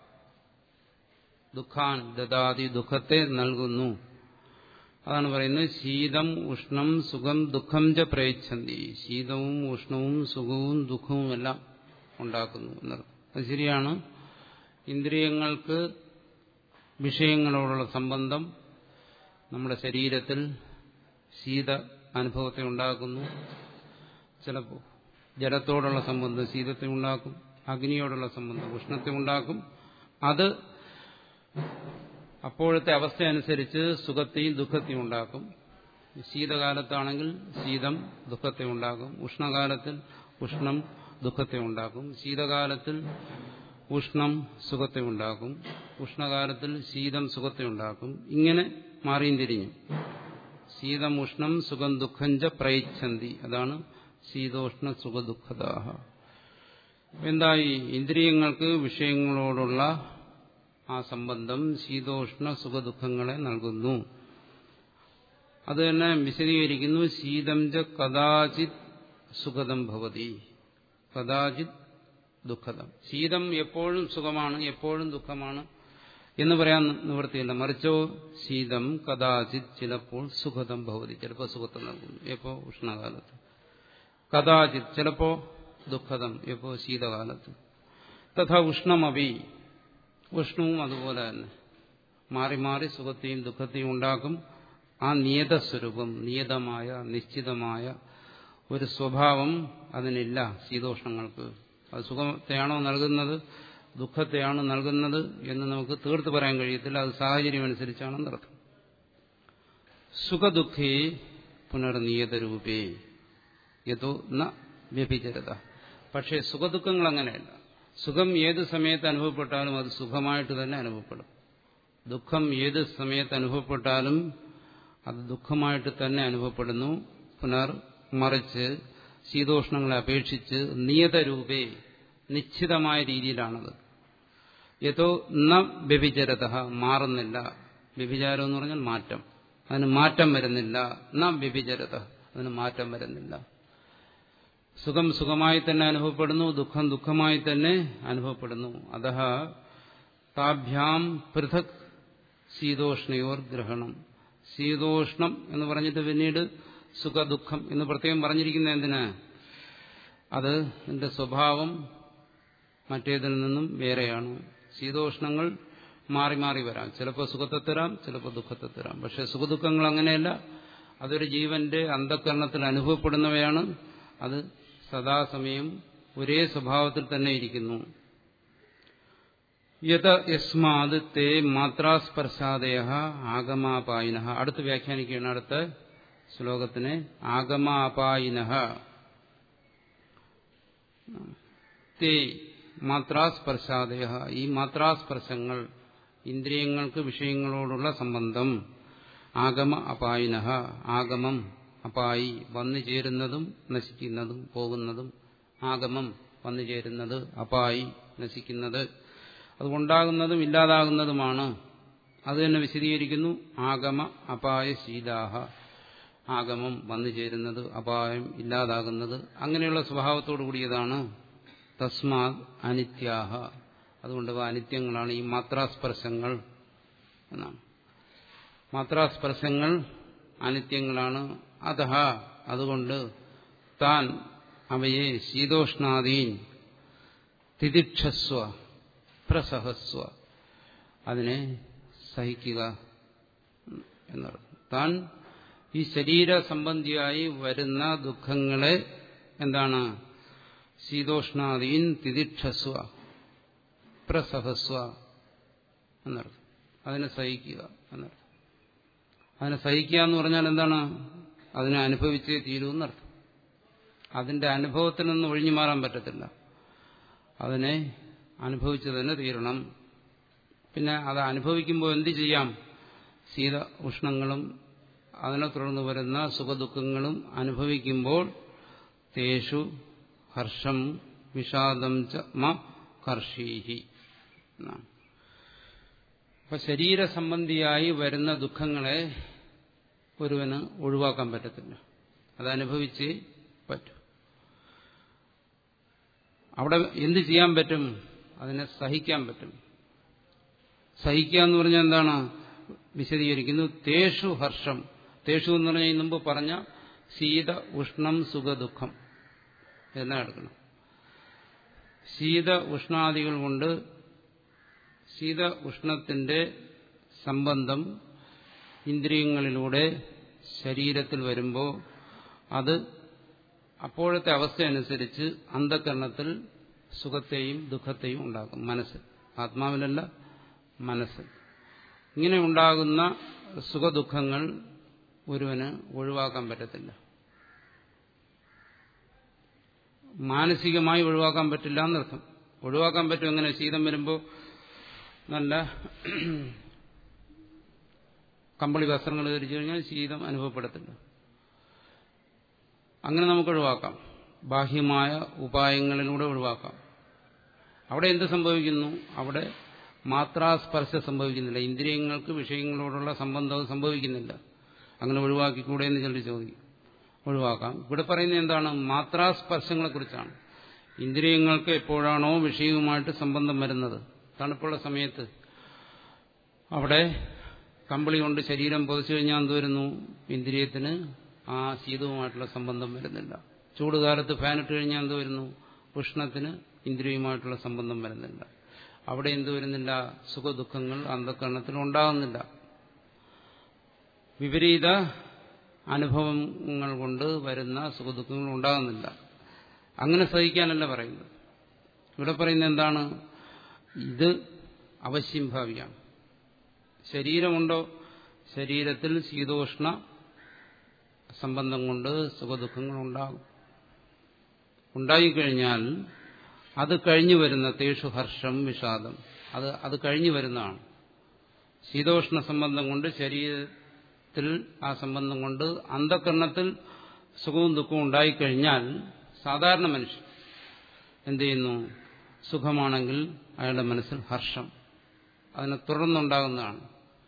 ദുഃഖാൻ ദദാതി ദുഃഖത്തെ നൽകുന്നു അതാണ് പറയുന്നത് ശീതം ഉഷ്ണം സുഖം ദുഃഖം ച പ്രയച്ഛന്തി ശീതവും ഉഷ്ണവും സുഖവും ദുഃഖവും എല്ലാം ഉണ്ടാക്കുന്നു എന്നർത്ഥം അത് ശരിയാണ് ഇന്ദ്രിയങ്ങൾക്ക് വിഷയങ്ങളോടുള്ള സംബന്ധം നമ്മുടെ ശരീരത്തിൽ ശീത അനുഭവത്തെ ഉണ്ടാക്കുന്നു ചിലപ്പോൾ ജലത്തോടുള്ള സംബന്ധം ശീതത്തെ ഉണ്ടാക്കും അഗ്നിയോടുള്ള സംബന്ധം ഉഷ്ണത്തെ ഉണ്ടാക്കും അത് അപ്പോഴത്തെ അവസ്ഥ അനുസരിച്ച് സുഖത്തെയും ദുഃഖത്തെയും ഉണ്ടാക്കും ശീതകാലത്താണെങ്കിൽ ശീതം ദുഃഖത്തെ ഉണ്ടാക്കും ഉഷ്ണകാലത്തിൽ ഉഷ്ണം ദുഃഖത്തെ ഉണ്ടാക്കും ശീതകാലത്തിൽ ഉഷ്ണം സുഖത്തെ ഉണ്ടാക്കും ഉഷ്ണകാലത്തിൽ ശീതം സുഖത്തെ ഉണ്ടാക്കും ഇങ്ങനെ മാറിയും തിരിഞ്ഞു ശീതം ഉഷ്ണം സുഖം ദുഃഖം ച പ്രയച്ഛന്തി അതാണ് ശീതോഷ്ണ സുഖദുഃഖദാഹ എന്തായി ഇന്ദ്രിയങ്ങൾക്ക് വിഷയങ്ങളോടുള്ള ആ സംബന്ധം ശീതോഷ്ണ സുഖദുഃഖങ്ങളെ നൽകുന്നു അത് തന്നെ വിശദീകരിക്കുന്നു ശീതം ച കഥാചിത് സുഖദം ഭവതി കഥാചിത് ദുഃഖദം ശീതം എപ്പോഴും സുഖമാണ് എപ്പോഴും ദുഃഖമാണ് എന്ന് പറയാൻ നിവൃത്തിയില്ല മറിച്ചോ ശീതം കഥാചിത് ചിലപ്പോൾ സുഖദം ഭവതി ചിലപ്പോൾ സുഖത്തെ നൽകുന്നു എപ്പോ ഉഷ്ണകാലത്ത് കഥാചിത് ചിലപ്പോ ദുഃഖദം എപ്പോ ശീതകാലത്ത് തഥാ ഉഷ്ണമപി ഉഷ്ണവും അതുപോലെ തന്നെ മാറി മാറി സുഖത്തെയും ദുഃഖത്തെയും ഉണ്ടാക്കും ആ നിയതസ്വരൂപം നിയതമായ നിശ്ചിതമായ ഒരു സ്വഭാവം അതിനില്ല ശീതോഷ്ണങ്ങൾക്ക് അത് സുഖത്തെയാണോ നൽകുന്നത് ദുഃഖത്തെയാണോ നൽകുന്നത് എന്ന് നമുക്ക് തീർത്ത് പറയാൻ കഴിയത്തില്ല അത് സാഹചര്യം അനുസരിച്ചാണ് നടത്തും സുഖദുഃഖേ പുനർനിയതരൂപേ യഥോ ന വ്യഭിചരത പക്ഷേ സുഖദുഃഖങ്ങൾ അങ്ങനെയല്ല സുഖം ഏത് സമയത്ത് അനുഭവപ്പെട്ടാലും അത് സുഖമായിട്ട് തന്നെ അനുഭവപ്പെടും ദുഃഖം ഏത് സമയത്ത് അനുഭവപ്പെട്ടാലും അത് ദുഃഖമായിട്ട് തന്നെ അനുഭവപ്പെടുന്നു പുനർ മറിച്ച് ശീതോഷ്ണങ്ങളെ അപേക്ഷിച്ച് നിയതരൂപേ നിശ്ചിതമായ രീതിയിലാണത് യഥോ ന വ്യഭിചരത മാറുന്നില്ല വ്യഭിചാരം എന്ന് പറഞ്ഞാൽ മാറ്റം അതിന് മാറ്റം വരുന്നില്ല ന വ്യഭിചരത അതിന് മാറ്റം വരുന്നില്ല സുഖം സുഖമായി തന്നെ അനുഭവപ്പെടുന്നു ദുഃഖം ദുഃഖമായി തന്നെ അനുഭവപ്പെടുന്നു അത താഭ്യാം പൃഥക് ശീതോഷ്ണയോർ ഗ്രഹണം ശീതോഷ്ണം എന്ന് പറഞ്ഞിട്ട് പിന്നീട് സുഖദുഃഖം എന്ന് പ്രത്യേകം പറഞ്ഞിരിക്കുന്ന എന്തിന് അത് എന്റെ സ്വഭാവം മറ്റേതിൽ നിന്നും വേറെയാണ് ശീതോഷ്ണങ്ങൾ മാറി മാറി വരാം ചിലപ്പോൾ സുഖത്തെ തരാം ചിലപ്പോൾ ദുഃഖത്തെ തരാം പക്ഷെ സുഖദുഃഖങ്ങൾ അങ്ങനെയല്ല അതൊരു ജീവന്റെ അന്ധകരണത്തിൽ അനുഭവപ്പെടുന്നവയാണ് അത് സദാസമയം ഒരേ സ്വഭാവത്തിൽ തന്നെ ഇരിക്കുന്നു യഥ യസ്മാത് തേ മാത്രാസ്പർശാദയ ആഗമാപായിന അടുത്ത് വ്യാഖ്യാനിക്കുകയാണ് അടുത്ത ശ്ലോകത്തിന് ആഗമാപായിന തേ മാത്രാസ്പർശാദയ ഈ മാത്രാസ്പർശങ്ങൾ ഇന്ദ്രിയങ്ങൾക്ക് വിഷയങ്ങളോടുള്ള സംബന്ധം ആഗമ അപായിന ആഗമം അപായി വന്നു ചേരുന്നതും നശിക്കുന്നതും പോകുന്നതും ആഗമം വന്നു ചേരുന്നത് അപായി നശിക്കുന്നത് അതുകൊണ്ടാകുന്നതും ഇല്ലാതാകുന്നതുമാണ് അത് തന്നെ വിശദീകരിക്കുന്നു ആഗമ അപായ ശീലാഹ ആഗമം വന്നു ചേരുന്നത് അപായം ഇല്ലാതാകുന്നത് അങ്ങനെയുള്ള സ്വഭാവത്തോടു കൂടിയതാണ് തസ്മാത് അനിത്യാഹ അതുകൊണ്ട് ഇവ അനിത്യങ്ങളാണ് ഈ മാത്രാസ്പർശങ്ങൾ എന്നാണ് മാത്രാസ്പർശങ്ങൾ അനിത്യങ്ങളാണ് അത അതുകൊണ്ട് താൻ അവയെ ശീതോഷ്ണാദീൻ തിദിക്ഷസ്വ പ്രസഹസ്വ അതിനെ സഹിക്കുക എന്നർത്ഥം താൻ ഈ ശരീര സംബന്ധിയായി വരുന്ന ദുഃഖങ്ങളെ എന്താണ് ശീതോഷ്ണാദീൻ തിദിക്ഷസ്വ പ്രസഹസ്വ എന്നർത്ഥം അതിനെ സഹിക്കുക എന്നർത്ഥം അതിനെ സഹിക്കുക എന്ന് പറഞ്ഞാൽ എന്താണ് അതിനെ അനുഭവിച്ചേ തീരൂ എന്നർത്ഥം അതിന്റെ അനുഭവത്തിൽ നിന്ന് ഒഴിഞ്ഞു മാറാൻ പറ്റത്തില്ല അതിനെ അനുഭവിച്ചു തന്നെ തീരണം പിന്നെ അത് അനുഭവിക്കുമ്പോൾ എന്ത് ചെയ്യാം ശീത ഉഷ്ണങ്ങളും അതിനെ തുടർന്ന് വരുന്ന സുഖദുഃഖങ്ങളും അനുഭവിക്കുമ്പോൾ തേഷു ഹർഷം വിഷാദം ച മ കർഷീഹി എന്നാണ് അപ്പൊ ശരീര സംബന്ധിയായി വരുന്ന ദുഃഖങ്ങളെ ഒരുവന് ഒഴിവാക്കാൻ പറ്റത്തില്ല അത് അനുഭവിച്ചേ പറ്റൂ അവിടെ എന്ത് ചെയ്യാൻ പറ്റും അതിനെ സഹിക്കാൻ പറ്റും സഹിക്കുക എന്ന് പറഞ്ഞാൽ എന്താണ് വിശദീകരിക്കുന്നു തേഷു ഹർഷം തേഷു എന്ന് പറഞ്ഞാൽ മുമ്പ് പറഞ്ഞ ശീത ഉഷ്ണം സുഖദുഃഖം എന്നാ എടുക്കണം ശീത ഉഷ്ണാദികൾ കൊണ്ട് ശീത ഉഷ്ണത്തിന്റെ സംബന്ധം ഇന്ദ്രിയങ്ങളിലൂടെ ശരീരത്തിൽ വരുമ്പോൾ അത് അപ്പോഴത്തെ അവസ്ഥയനുസരിച്ച് അന്ധകരണത്തിൽ സുഖത്തെയും ദുഃഖത്തെയും ഉണ്ടാക്കും മനസ്സ് ആത്മാവിലല്ല മനസ്സ് ഇങ്ങനെ ഉണ്ടാകുന്ന സുഖദുഃഖങ്ങൾ ഒരുവന് ഒഴിവാക്കാൻ പറ്റത്തില്ല മാനസികമായി ഒഴിവാക്കാൻ പറ്റില്ല എന്നർത്ഥം ഒഴിവാക്കാൻ പറ്റും എങ്ങനെ ശീതം വരുമ്പോൾ നല്ല കമ്പിളി വസ്ത്രങ്ങൾ ധരിച്ചു കഴിഞ്ഞാൽ ശീതം അനുഭവപ്പെടത്തില്ല അങ്ങനെ നമുക്ക് ഒഴിവാക്കാം ബാഹ്യമായ ഉപായങ്ങളിലൂടെ ഒഴിവാക്കാം അവിടെ എന്ത് സംഭവിക്കുന്നു അവിടെ മാത്രാസ്പർശം സംഭവിക്കുന്നില്ല ഇന്ദ്രിയങ്ങൾക്ക് വിഷയങ്ങളോടുള്ള സംബന്ധവും സംഭവിക്കുന്നില്ല അങ്ങനെ ഒഴിവാക്കിക്കൂടെ എന്ന് ചിലർ ചോദിക്കും ഒഴിവാക്കാം ഇവിടെ പറയുന്നത് എന്താണ് മാത്രാസ്പർശങ്ങളെക്കുറിച്ചാണ് ഇന്ദ്രിയങ്ങൾക്ക് എപ്പോഴാണോ വിഷയവുമായിട്ട് സംബന്ധം വരുന്നത് തണുപ്പുള്ള സമയത്ത് അവിടെ കമ്പിളി കൊണ്ട് ശരീരം പൊതിച്ചു കഴിഞ്ഞാൽ എന്ത് വരുന്നു ഇന്ദ്രിയത്തിന് ആ ശീതവുമായിട്ടുള്ള സംബന്ധം വരുന്നില്ല ചൂടുകാലത്ത് ഫാനിട്ട് കഴിഞ്ഞാൽ എന്ത് വരുന്നു ഉഷ്ണത്തിന് ഇന്ദ്രിയവുമായിട്ടുള്ള സംബന്ധം വരുന്നില്ല അവിടെ എന്ത് വരുന്നില്ല സുഖദുഃഖങ്ങൾ അന്ധകരണത്തിൽ ഉണ്ടാകുന്നില്ല വിപരീത അനുഭവങ്ങൾ കൊണ്ട് വരുന്ന സുഖദുഃഖങ്ങൾ ഉണ്ടാകുന്നില്ല അങ്ങനെ സഹിക്കാനല്ല പറയുന്നത് ഇവിടെ പറയുന്നത് എന്താണ് ഇത് അവശ്യം ഭാവിയാണ് ശരീരമുണ്ടോ ശരീരത്തിൽ ശീതോഷ്ണ സംബന്ധം കൊണ്ട് സുഖദുഃഖങ്ങൾ ഉണ്ടാകും ഉണ്ടായിക്കഴിഞ്ഞാൽ അത് കഴിഞ്ഞു വരുന്ന തേഷു ഹർഷം വിഷാദം അത് അത് കഴിഞ്ഞു വരുന്നതാണ് ശീതോഷ്ണ സംബന്ധം കൊണ്ട് ശരീരത്തിൽ ആ സംബന്ധം കൊണ്ട് അന്ധകരണത്തിൽ സുഖവും ദുഃഖവും ഉണ്ടായിക്കഴിഞ്ഞാൽ സാധാരണ മനുഷ്യൻ എന്ത് ചെയ്യുന്നു സുഖമാണെങ്കിൽ അയാളുടെ മനസ്സിൽ ഹർഷം അതിനെ തുടർന്നുണ്ടാകുന്നതാണ്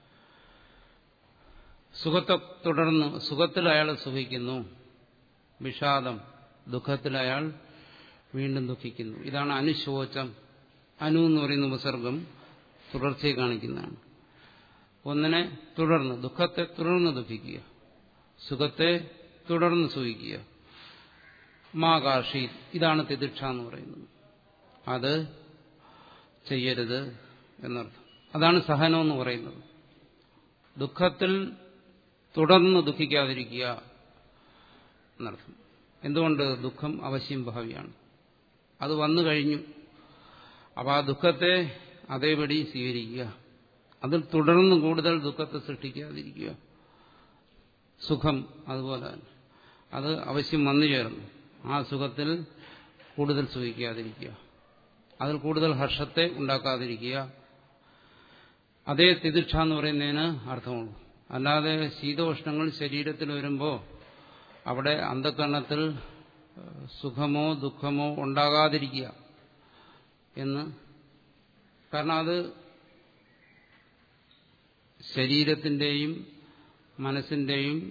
സുഖത്തെ തുടർന്ന് സുഖത്തിൽ അയാൾ സുഖിക്കുന്നു വിഷാദം ദുഃഖത്തിൽ അയാൾ വീണ്ടും ദുഃഖിക്കുന്നു ഇതാണ് അനുശോചം അനു എന്ന് പറയുന്ന ഉപസർഗം തുടർച്ചയെ കാണിക്കുന്നതാണ് ഒന്നിനെ തുടർന്ന് ദുഃഖത്തെ തുടർന്ന് ദുഃഖിക്കുക സുഖത്തെ തുടർന്ന് സുഖിക്കുക മാകാഷി ഇതാണ് തിദിക്ഷ എന്ന് പറയുന്നത് അത് ചെയ്യരുത് എന്നർത്ഥം അതാണ് സഹനം എന്ന് പറയുന്നത് ദുഃഖത്തിൽ തുടർന്ന് ദുഃഖിക്കാതിരിക്കുക എന്നർത്ഥം എന്തുകൊണ്ട് ദുഃഖം അവശ്യം ഭാവിയാണ് അത് വന്നു കഴിഞ്ഞു അപ്പോൾ ആ ദുഃഖത്തെ അതേപടി സ്വീകരിക്കുക അതിൽ തുടർന്ന് കൂടുതൽ ദുഃഖത്തെ സൃഷ്ടിക്കാതിരിക്കുക സുഖം അതുപോലെ തന്നെ അത് അവശ്യം വന്നു ചേർന്നു ആ സുഖത്തിൽ കൂടുതൽ സുഖിക്കാതിരിക്കുക അതിൽ കൂടുതൽ ഹർഷത്തെ ഉണ്ടാക്കാതിരിക്കുക അതേ തിദിക്ഷ എന്ന് പറയുന്നതിന് അർത്ഥമുള്ളൂ അല്ലാതെ ശീതോഷ്ണങ്ങൾ ശരീരത്തിൽ വരുമ്പോൾ അവിടെ അന്ധകരണത്തിൽ സുഖമോ ദുഃഖമോ ഉണ്ടാകാതിരിക്കുക എന്ന് കാരണം അത് ശരീരത്തിന്റെയും മനസ്സിന്റെയും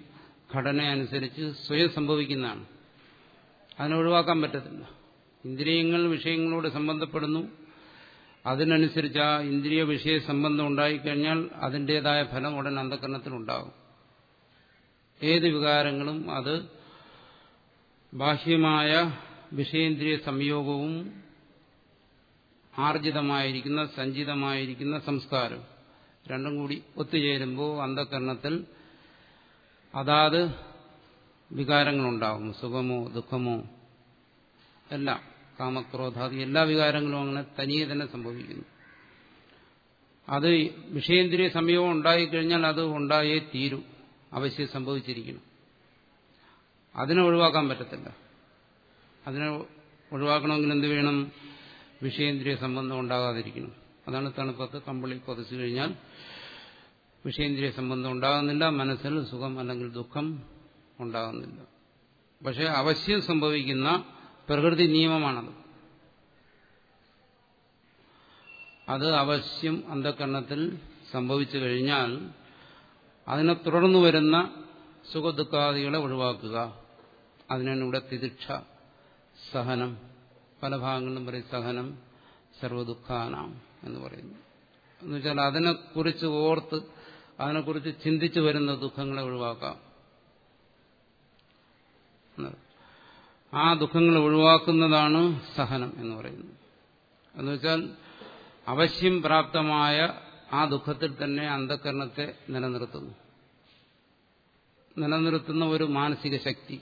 ഘടന അനുസരിച്ച് സ്വയം സംഭവിക്കുന്നതാണ് അതിനെ ഒഴിവാക്കാൻ പറ്റത്തില്ല ഇന്ദ്രിയങ്ങൾ വിഷയങ്ങളോട് സംബന്ധപ്പെടുന്നു അതിനനുസരിച്ച് ആ ഇന്ദ്രിയ വിഷയ സംബന്ധം ഉണ്ടായിക്കഴിഞ്ഞാൽ അതിൻ്റെതായ ഫലം ഉടൻ അന്ധകരണത്തിലുണ്ടാകും ഏത് വികാരങ്ങളും അത് ബാഹ്യമായ വിഷയേന്ദ്രിയ സംയോഗവും ആർജിതമായിരിക്കുന്ന സഞ്ചിതമായിരിക്കുന്ന സംസ്കാരം രണ്ടും കൂടി ഒത്തുചേരുമ്പോൾ അന്ധകരണത്തിൽ അതാത് വികാരങ്ങളുണ്ടാകും സുഖമോ ദുഃഖമോ എല്ലാം കാമക്രോധാദി എല്ലാ വികാരങ്ങളും അങ്ങനെ തനിയെ തന്നെ സംഭവിക്കുന്നു അത് വിഷയേന്ദ്രിയ സംയോഗം ഉണ്ടായിക്കഴിഞ്ഞാൽ അത് ഉണ്ടായേ തീരൂ അവശ്യം സംഭവിച്ചിരിക്കണം അതിനെ ഒഴിവാക്കാൻ പറ്റത്തില്ല അതിനെ ഒഴിവാക്കണമെങ്കിൽ എന്ത് വേണം വിഷയേന്ദ്രിയ സംബന്ധം ഉണ്ടാകാതിരിക്കണം അതാണ് തണുപ്പത്ത് കമ്പിളി പൊതിച്ചു കഴിഞ്ഞാൽ വിഷയേന്ദ്രിയ സംബന്ധം ഉണ്ടാകുന്നില്ല മനസ്സിൽ സുഖം അല്ലെങ്കിൽ ദുഃഖം ഉണ്ടാകുന്നില്ല പക്ഷെ അവശ്യം സംഭവിക്കുന്ന പ്രകൃതി നിയമമാണത് അത് അവശ്യം അന്ധകരണത്തിൽ സംഭവിച്ചു കഴിഞ്ഞാൽ അതിനെ തുടർന്നു വരുന്ന സുഖദുഃഖാദികളെ ഒഴിവാക്കുക അതിനാണ് ഇവിടെ തിദിക്ഷ സഹനം പല ഭാഗങ്ങളിലും പറയും സഹനം സർവദുഃഖാനാം എന്ന് പറയുന്നു എന്നുവെച്ചാൽ അതിനെക്കുറിച്ച് ഓർത്ത് അതിനെക്കുറിച്ച് ചിന്തിച്ചു വരുന്ന ദുഃഖങ്ങളെ ഒഴിവാക്കാം ആ ദുഃഖങ്ങളെ ഒഴിവാക്കുന്നതാണ് സഹനം എന്ന് പറയുന്നത് എന്നുവെച്ചാൽ അവശ്യം പ്രാപ്തമായ ആ ദുഃഖത്തിൽ തന്നെ അന്ധകരണത്തെ നിലനിർത്തുന്നു നിലനിർത്തുന്ന ഒരു മാനസിക ശക്തി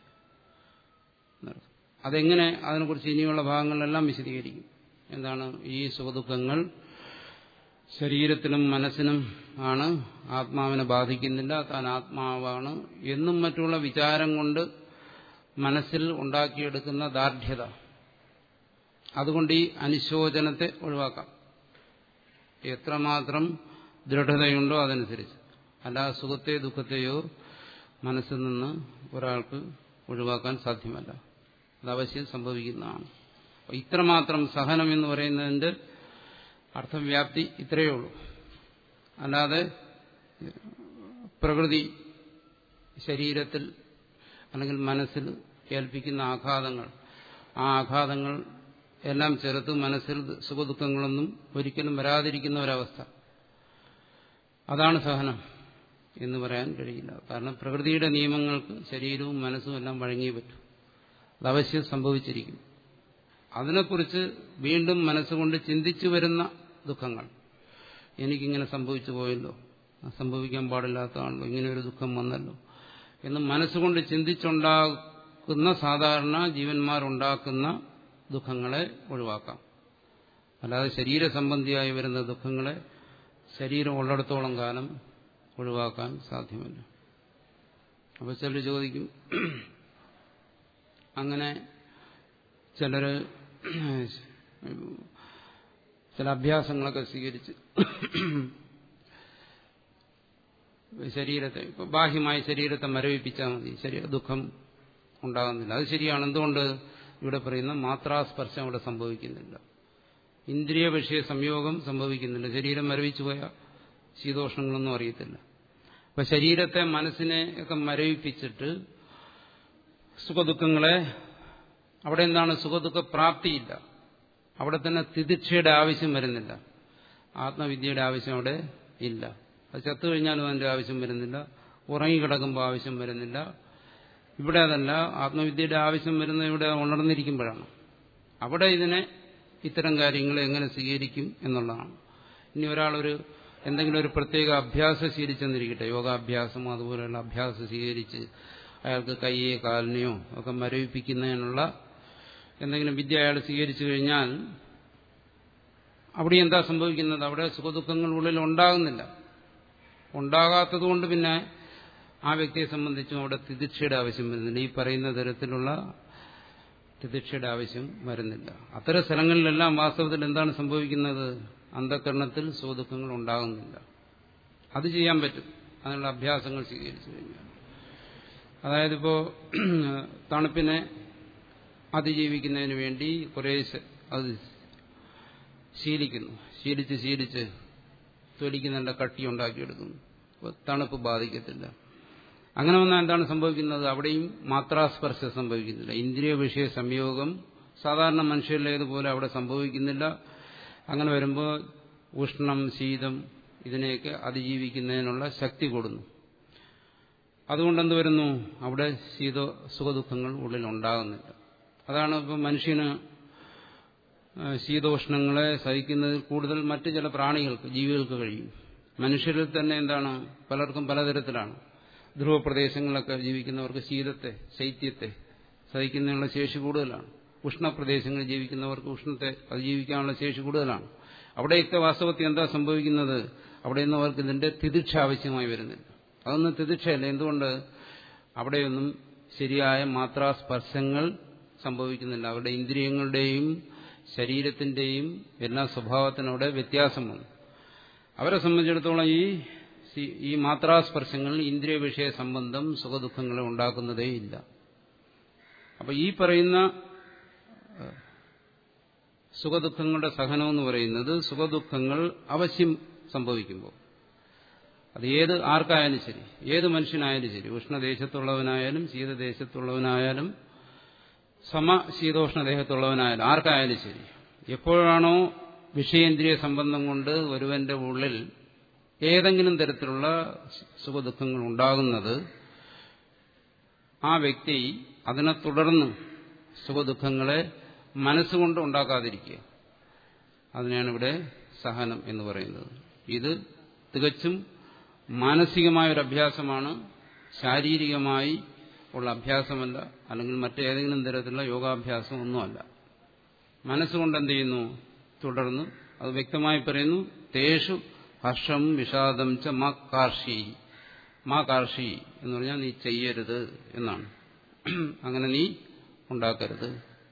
അതെങ്ങനെ അതിനെക്കുറിച്ച് ഇനിയുള്ള ഭാഗങ്ങളിലെല്ലാം വിശദീകരിക്കും എന്താണ് ഈ സുഖദുഃഖങ്ങൾ ശരീരത്തിനും മനസ്സിനും ആണ് ആത്മാവിനെ ബാധിക്കുന്നില്ല താൻ ആത്മാവാണ് എന്നും മറ്റുള്ള വിചാരം കൊണ്ട് മനസ്സിൽ ഉണ്ടാക്കിയെടുക്കുന്ന ദാർഢ്യത അതുകൊണ്ട് ഈ അനുശോചനത്തെ ഒഴിവാക്കാം എത്രമാത്രം ദൃഢതയുണ്ടോ അതനുസരിച്ച് അല്ലാതെ സുഖത്തെ ദുഃഖത്തെയോ മനസ്സിൽ നിന്ന് ഒരാൾക്ക് ഒഴിവാക്കാൻ സാധ്യമല്ല അത് അവശ്യം സംഭവിക്കുന്നതാണ് ഇത്രമാത്രം സഹനം എന്ന് പറയുന്നതിന്റെ അർത്ഥവ്യാപ്തി ഇത്രയേ ഉള്ളൂ അല്ലാതെ പ്രകൃതി ശരീരത്തിൽ അല്ലെങ്കിൽ മനസ്സിൽ ഏൽപ്പിക്കുന്ന ആഘാതങ്ങൾ ആ ആഘാതങ്ങൾ എല്ലാം ചെറുത്ത് മനസ്സിൽ സുഖദുഃഖങ്ങളൊന്നും ഒരിക്കലും വരാതിരിക്കുന്ന ഒരവസ്ഥ അതാണ് സഹനം എന്ന് പറയാൻ കഴിയില്ല കാരണം പ്രകൃതിയുടെ നിയമങ്ങൾക്ക് ശരീരവും മനസ്സും എല്ലാം വഴങ്ങിയേ പറ്റൂ അത് അവശ്യം സംഭവിച്ചിരിക്കും അതിനെക്കുറിച്ച് വീണ്ടും മനസ്സുകൊണ്ട് ചിന്തിച്ചു വരുന്ന ദുഃഖങ്ങൾ എനിക്കിങ്ങനെ സംഭവിച്ചു പോയല്ലോ സംഭവിക്കാൻ പാടില്ലാത്തതാണല്ലോ ഇങ്ങനെ ഒരു ദുഃഖം വന്നല്ലോ എന്ന് മനസ്സുകൊണ്ട് ചിന്തിച്ചുണ്ടാക്കുന്ന സാധാരണ ജീവന്മാരുണ്ടാക്കുന്ന ദുഃഖങ്ങളെ ഒഴിവാക്കാം അല്ലാതെ ശരീരസംബന്ധിയായി വരുന്ന ദുഃഖങ്ങളെ ശരീരം ഉള്ളിടത്തോളം കാലം ഒഴിവാക്കാൻ സാധ്യമല്ല അപ്പോൾ ചിലർ ചോദിക്കും അങ്ങനെ ചിലർ ചില അഭ്യാസങ്ങളൊക്കെ സ്വീകരിച്ച് ശരീരത്തെ ഇപ്പൊ ബാഹ്യമായ ശരീരത്തെ മരവിപ്പിച്ചാൽ മതി ശരീര ദുഃഖം ഉണ്ടാകുന്നില്ല അത് ശരിയാണ് എന്തുകൊണ്ട് ഇവിടെ പറയുന്ന മാത്രാസ്പർശം അവിടെ സംഭവിക്കുന്നില്ല ഇന്ദ്രിയ വിഷയ സംയോഗം സംഭവിക്കുന്നില്ല ശരീരം മരവിച്ചു പോയ ശീതോഷ്ണങ്ങളൊന്നും അറിയത്തില്ല അപ്പൊ ശരീരത്തെ മനസ്സിനെ ഒക്കെ മരവിപ്പിച്ചിട്ട് സുഖദുഃഖങ്ങളെ അവിടെ എന്താണ് സുഖദുഃഖ പ്രാപ്തിയില്ല അവിടെ തന്നെ തിദിക്ഷയുടെ ആവശ്യം വരുന്നില്ല ആത്മവിദ്യയുടെ ആവശ്യം അവിടെ ഇല്ല അത് ചത്തു കഴിഞ്ഞാലും അതിന്റെ ആവശ്യം വരുന്നില്ല ഉറങ്ങിക്കിടക്കുമ്പോൾ ആവശ്യം വരുന്നില്ല ഇവിടെ അതല്ല ആത്മവിദ്യയുടെ ആവശ്യം വരുന്നത് ഇവിടെ ഉണർന്നിരിക്കുമ്പോഴാണ് അവിടെ ഇതിനെ ഇത്തരം കാര്യങ്ങൾ എങ്ങനെ സ്വീകരിക്കും എന്നുള്ളതാണ് ഇനി ഒരാളൊരു എന്തെങ്കിലും ഒരു പ്രത്യേക അഭ്യാസം ശീലിച്ചെന്നിരിക്കട്ടെ യോഗാഭ്യാസം അതുപോലെയുള്ള അഭ്യാസം സ്വീകരിച്ച് അയാൾക്ക് കൈയെ കാലിനെയോ ഒക്കെ മരവിപ്പിക്കുന്നതിനുള്ള എന്തെങ്കിലും വിദ്യ അയാൾ സ്വീകരിച്ചു കഴിഞ്ഞാൽ അവിടെ എന്താ സംഭവിക്കുന്നത് അവിടെ സുഖദുഃഖങ്ങൾ ഉള്ളിൽ ഉണ്ടാകുന്നില്ല ഉണ്ടാകാത്തതുകൊണ്ട് പിന്നെ ആ വ്യക്തിയെ സംബന്ധിച്ചും അവിടെ തിദിക്ഷയുടെ ആവശ്യം വരുന്നില്ല ഈ പറയുന്ന തരത്തിലുള്ള തിദിക്ഷയുടെ ആവശ്യം വരുന്നില്ല അത്തരം സ്ഥലങ്ങളിലെല്ലാം വാസ്തവത്തിൽ എന്താണ് സംഭവിക്കുന്നത് അന്ധകരണത്തിൽ സുഖദുഃഖങ്ങൾ ഉണ്ടാകുന്നില്ല അത് ചെയ്യാൻ പറ്റും അതിനുള്ള അഭ്യാസങ്ങൾ സ്വീകരിച്ചു കഴിഞ്ഞാൽ അതായത് ഇപ്പോ തണുപ്പിനെ അതിജീവിക്കുന്നതിന് വേണ്ടി കുറേ അത് ശീലിക്കുന്നു ശീലിച്ച് ശീലിച്ച് തൊലിക്ക് നല്ല കട്ടി ഉണ്ടാക്കിയെടുക്കുന്നു അപ്പോൾ തണുപ്പ് ബാധിക്കത്തില്ല അങ്ങനെ വന്നാൽ എന്താണ് സംഭവിക്കുന്നത് അവിടെയും മാത്രാസ്പർശം സംഭവിക്കുന്നില്ല ഇന്ദ്രിയ വിഷയ സംയോഗം സാധാരണ മനുഷ്യരിലേതുപോലെ അവിടെ സംഭവിക്കുന്നില്ല അങ്ങനെ വരുമ്പോൾ ഉഷ്ണം ശീതം ഇതിനെയൊക്കെ അതിജീവിക്കുന്നതിനുള്ള ശക്തി കൊടുന്നു അതുകൊണ്ട് എന്ത് വരുന്നു അവിടെ ശീത സുഖദുഃഖങ്ങൾ ഉള്ളിൽ ഉണ്ടാകുന്നില്ല അതാണ് ഇപ്പം മനുഷ്യന് ശീതോഷ്ണങ്ങളെ സഹിക്കുന്നതിൽ കൂടുതൽ മറ്റു ചില പ്രാണികൾക്ക് ജീവികൾക്ക് കഴിയും മനുഷ്യരിൽ തന്നെ എന്താണ് പലർക്കും പലതരത്തിലാണ് ധ്രുവപ്രദേശങ്ങളിലൊക്കെ ജീവിക്കുന്നവർക്ക് ശീതത്തെ ശൈത്യത്തെ സഹിക്കുന്നതിനുള്ള ശേഷി കൂടുതലാണ് ഉഷ്ണപ്രദേശങ്ങളിൽ ജീവിക്കുന്നവർക്ക് ഉഷ്ണത്തെ അതിജീവിക്കാനുള്ള ശേഷി കൂടുതലാണ് അവിടെയൊക്കെ വാസ്തവത്തിൽ എന്താ സംഭവിക്കുന്നത് അവിടെയൊന്നും അവർക്ക് ഇതിന്റെ തിദിക്ഷ ആവശ്യമായി വരുന്നില്ല അതൊന്നും തിദിക്ഷയല്ല എന്തുകൊണ്ട് അവിടെയൊന്നും ശരിയായ മാത്രാസ്പർശങ്ങൾ സംഭവിക്കുന്നില്ല അവരുടെ ഇന്ദ്രിയങ്ങളുടെയും ശരീരത്തിന്റെയും എല്ലാ സ്വഭാവത്തിനവിടെ വ്യത്യാസം വന്നു അവരെ സംബന്ധിച്ചിടത്തോളം ഈ ഈ മാത്രാസ്പർശങ്ങൾ ഇന്ദ്രിയ വിഷയ സംബന്ധം സുഖദുഃഖങ്ങളെ ഉണ്ടാക്കുന്നതേയില്ല അപ്പൊ ഈ പറയുന്ന സുഖദുഃഖങ്ങളുടെ സഹനം എന്ന് പറയുന്നത് സുഖദുഃഖങ്ങൾ അവശ്യം സംഭവിക്കുമ്പോൾ അത് ഏത് ആർക്കായാലും ശരി ഏത് മനുഷ്യനായാലും ശരി ഉഷ്ണദേശത്തുള്ളവനായാലും ശീതദേശത്തുള്ളവനായാലും സമ ശീതോഷ്ണദേഹത്തുള്ളവനായാലും ആർക്കായാലും ശരി എപ്പോഴാണോ വിഷയേന്ദ്രിയ സംബന്ധം കൊണ്ട് ഒരുവന്റെ ഉള്ളിൽ ഏതെങ്കിലും തരത്തിലുള്ള സുഖദുഃഖങ്ങൾ ഉണ്ടാകുന്നത് ആ വ്യക്തി അതിനെ തുടർന്ന് സുഖദുഃഖങ്ങളെ മനസ്സുകൊണ്ട് ഉണ്ടാക്കാതിരിക്കുക അതിനാണ് ഇവിടെ സഹനം എന്ന് പറയുന്നത് ഇത് തികച്ചും മാനസികമായ ഒരു അഭ്യാസമാണ് ശാരീരികമായി ഉള്ള അഭ്യാസമല്ല അല്ലെങ്കിൽ മറ്റേതെങ്കിലും തരത്തിലുള്ള യോഗാഭ്യാസം ഒന്നുമല്ല മനസ്സുകൊണ്ട് എന്ത് ചെയ്യുന്നു തുടർന്ന് അത് വ്യക്തമായി പറയുന്നു തേഷു ഹർഷം വിഷാദം ച മാ കാർഷി മാ കാർഷി എന്ന് പറഞ്ഞാൽ നീ ചെയ്യരുത് എന്നാണ് അങ്ങനെ നീ ഉണ്ടാക്കരുത്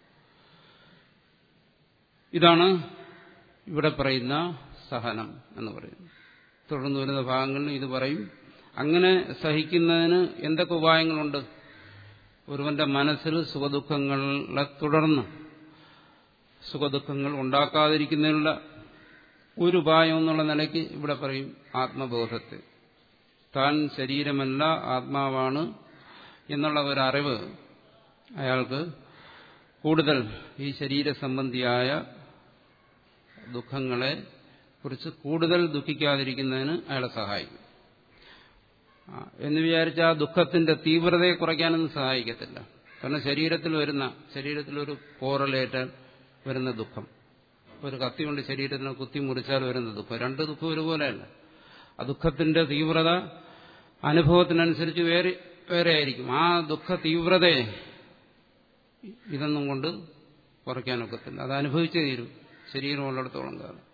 ഇതാണ് ഇവിടെ പറയുന്ന സഹനം എന്ന് പറയുന്നത് തുടർന്ന് വരുന്ന ഭാഗങ്ങളിൽ ഇത് പറയും അങ്ങനെ സഹിക്കുന്നതിന് എന്തൊക്കെ ഉപായങ്ങളുണ്ട് ഒരുവന്റെ മനസ്സിൽ സുഖദുഃഖങ്ങളെ തുടർന്ന് സുഖദുഃഖങ്ങൾ ഉണ്ടാക്കാതിരിക്കുന്നതിനുള്ള ഒരു ഉപായം എന്നുള്ള നിലയ്ക്ക് ഇവിടെ പറയും ആത്മബോധത്തെ താൻ ശരീരമല്ല ആത്മാവാണ് എന്നുള്ള ഒരറിവ് അയാൾക്ക് കൂടുതൽ ഈ ശരീര സംബന്ധിയായ ദുഃഖങ്ങളെ കുറിച്ച് കൂടുതൽ ദുഃഖിക്കാതിരിക്കുന്നതിന് അയാളെ സഹായിക്കും എന്ന് വിചാരിച്ച ആ ദുഃഖത്തിന്റെ തീവ്രതയെ കുറയ്ക്കാനൊന്നും സഹായിക്കത്തില്ല കാരണം ശരീരത്തിൽ വരുന്ന ശരീരത്തിലൊരു പോറലേറ്റാൽ വരുന്ന ദുഃഖം ഒരു കത്തി കൊണ്ട് ശരീരത്തിനെ കുത്തി മുറിച്ചാൽ വരുന്ന ദുഃഖം രണ്ട് ദുഃഖം ഒരുപോലെയല്ല ആ ദുഃഖത്തിന്റെ തീവ്രത അനുഭവത്തിനനുസരിച്ച് വേറെ വേറെ ആയിരിക്കും ആ ദുഃഖ തീവ്രതയെ ഇതൊന്നും കൊണ്ട് കുറയ്ക്കാനൊക്കത്തില്ല അത് അനുഭവിച്ചേ തീരും ശരീരമുള്ളിടത്തോളം കാലം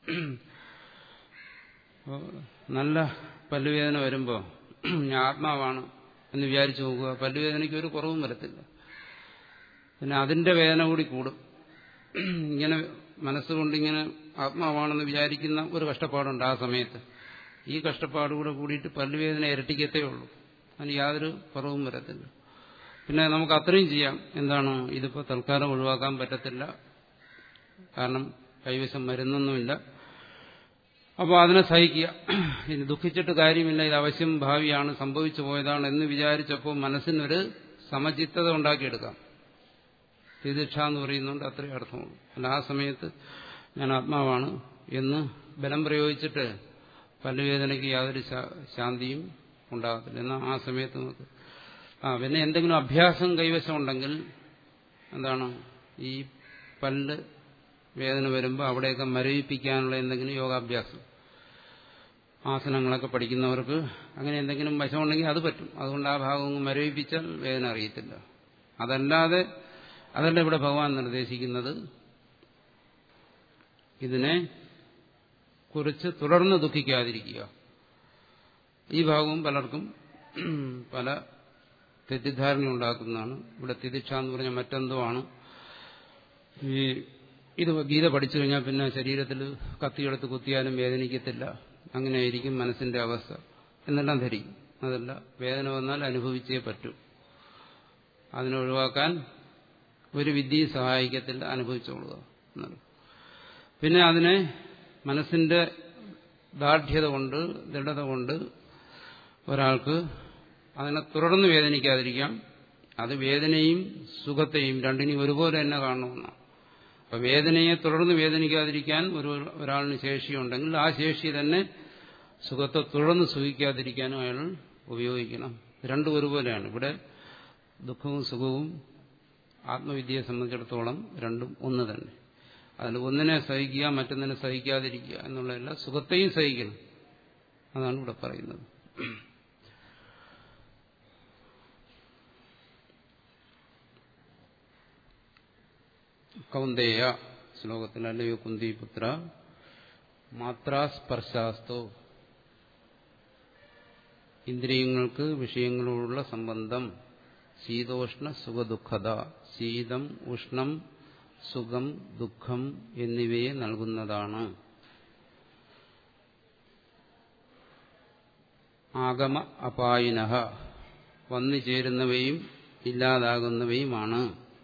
നല്ല പല്ലുവേദന വരുമ്പോൾ ഞാൻ ആത്മാവാണ് എന്ന് വിചാരിച്ചു നോക്കുക പല്ലുവേദനയ്ക്ക് ഒരു കുറവും വരത്തില്ല പിന്നെ അതിന്റെ വേദന കൂടി കൂടും ഇങ്ങനെ മനസ്സുകൊണ്ട് ഇങ്ങനെ ആത്മാവാണെന്ന് വിചാരിക്കുന്ന ഒരു കഷ്ടപ്പാടുണ്ട് ആ സമയത്ത് ഈ കഷ്ടപ്പാട് കൂടെ കൂടിയിട്ട് പല്ലുവേദന ഇരട്ടിക്കത്തേ ഉള്ളൂ അതിന് യാതൊരു കുറവും വരത്തില്ല പിന്നെ നമുക്ക് അത്രയും ചെയ്യാം എന്താണ് ഇതിപ്പോൾ തൽക്കാലം ഒഴിവാക്കാൻ പറ്റത്തില്ല കാരണം കൈവശം മരുന്നൊന്നുമില്ല അപ്പോൾ അതിനെ സഹിക്കുക ഇനി ദുഃഖിച്ചിട്ട് കാര്യമില്ല ഇത് അവശ്യം ഭാവിയാണ് സംഭവിച്ചു പോയതാണ് എന്ന് വിചാരിച്ചപ്പോൾ മനസ്സിനൊരു സമചിത്തത ഉണ്ടാക്കിയെടുക്കാം തിദിക്ഷ എന്ന് പറയുന്നുണ്ട് അത്രയും അർത്ഥമുള്ളൂ അല്ല ആ സമയത്ത് ഞാൻ ആത്മാവാണ് എന്ന് ബലം പ്രയോഗിച്ചിട്ട് പല്ലുവേദനയ്ക്ക് യാതൊരു ശാന്തിയും ഉണ്ടാകത്തില്ല എന്നാൽ ആ സമയത്ത് നമുക്ക് ആ പിന്നെ എന്തെങ്കിലും അഭ്യാസം കൈവശം ഉണ്ടെങ്കിൽ എന്താണ് ഈ പല്ല് വേദന വരുമ്പോൾ അവിടെയൊക്കെ മരവിപ്പിക്കാനുള്ള എന്തെങ്കിലും യോഗാഭ്യാസം ആസനങ്ങളൊക്കെ പഠിക്കുന്നവർക്ക് അങ്ങനെ എന്തെങ്കിലും വശമുണ്ടെങ്കിൽ അത് പറ്റും അതുകൊണ്ട് ആ ഭാഗം മരവിപ്പിച്ചാൽ വേദന അറിയത്തില്ല അതല്ലാതെ അതല്ല ഇവിടെ ഭഗവാൻ നിർദ്ദേശിക്കുന്നത് ഇതിനെ കുറിച്ച് തുടർന്ന് ദുഃഖിക്കാതിരിക്കുക ഈ ഭാഗവും പലർക്കും പല തെറ്റിദ്ധാരണ ഉണ്ടാക്കുന്നതാണ് ഇവിടെ തിദിക്ഷ എന്ന് പറഞ്ഞാൽ മറ്റെന്തോ ആണ് ഈ ഇത് ഗീത പഠിച്ചു കഴിഞ്ഞാൽ പിന്നെ ശരീരത്തിൽ കത്തിയെടുത്ത് കുത്തിയാലും വേദനിക്കത്തില്ല അങ്ങനെയായിരിക്കും മനസ്സിന്റെ അവസ്ഥ എന്നെല്ലാം ധരിക്കും അതല്ല വേദന വന്നാൽ അനുഭവിച്ചേ പറ്റൂ അതിനെ ഒഴിവാക്കാൻ ഒരു വിദ്യയും സഹായിക്കത്തില്ല അനുഭവിച്ചോളുക എന്നുള്ളത് പിന്നെ അതിനെ മനസ്സിന്റെ ദാർഢ്യത കൊണ്ട് ദൃഢത കൊണ്ട് ഒരാൾക്ക് അതിനെ തുടർന്ന് വേദനിക്കാതിരിക്കാം അത് വേദനയും സുഖത്തെയും രണ്ടിനെയും ഒരുപോലെ തന്നെ കാണണമെന്നാണ് അപ്പൊ വേദനയെ തുടർന്ന് വേദനിക്കാതിരിക്കാൻ ഒരു ഒരാളിന് ശേഷിയുണ്ടെങ്കിൽ ആ ശേഷി തന്നെ സുഖത്തെ തുടർന്ന് സുഖിക്കാതിരിക്കാനും അയാൾ ഉപയോഗിക്കണം രണ്ടും ഒരുപോലെയാണ് ഇവിടെ ദുഃഖവും സുഖവും ആത്മവിദ്യയെ സംബന്ധിച്ചിടത്തോളം രണ്ടും ഒന്ന് തന്നെ അതിൽ ഒന്നിനെ സഹിക്കുക മറ്റൊന്നിനെ സഹിക്കാതിരിക്കുക എന്നുള്ളതല്ല സുഖത്തെയും സഹിക്കണം അതാണ് ഇവിടെ പറയുന്നത് കൗന്ദേയ ശ്ലോകത്തിൽ അല്ലയോ കുന്തിപുത്ര മാത്രാസ്പർശാസ്തോ ഇന്ദ്രിയങ്ങൾക്ക് വിഷയങ്ങളോടുള്ള സംബന്ധം ശീതോഷ്ണ സുഖദുഃഖത ശീതം ഉഷ്ണം സുഖം ദുഃഖം എന്നിവയെ നൽകുന്നതാണ് ആഗമ അപായിന വന്നു ചേരുന്നവയും ഇല്ലാതാകുന്നവയുമാണ്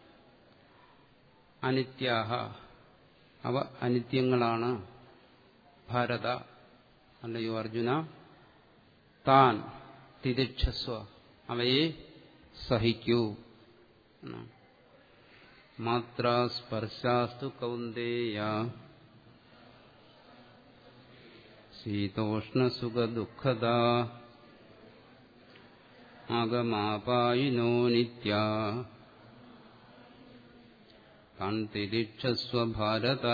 അനിത്യാഹ അവ അനിത്യങ്ങളാണ് ഭാരത അല്ലയോ അർജുന താൻ തിരിക്ഷസ്വ അവയെ സഹിക്കൂ മാത്രാസ്പർശാസ്തു കൗന്ദേയ ശീതോഷ്ണസുഖദുഃഖദ ആഗമാപായിനോ നിത്യ താൻ തിരിക്ഷസ്വ ഭാരത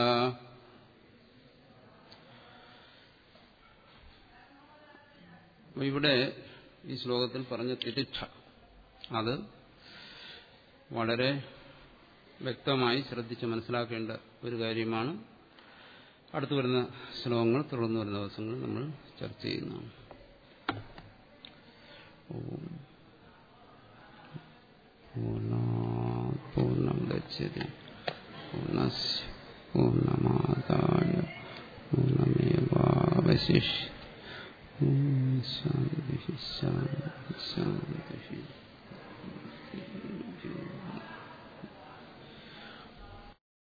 ഇവിടെ ഈ ശ്ലോകത്തിൽ പറഞ്ഞ തിരിക്ഷ അത് വളരെ വ്യക്തമായി ശ്രദ്ധിച്ച് മനസ്സിലാക്കേണ്ട ഒരു കാര്യമാണ് അടുത്തു വരുന്ന ശ്ലോകങ്ങൾ തുടർന്ന് വരുന്ന ദിവസങ്ങളിൽ നമ്മൾ ചർച്ച ചെയ്യുന്നതാണ് പൂർണ്ണം ഗച്ഛതി പൂർണ്ണസ് പൂർണ്ണമാതായ പൂർണ്ണമേവാവശിഷ്യ ശാന്തി ശാന്തി ശാന്തി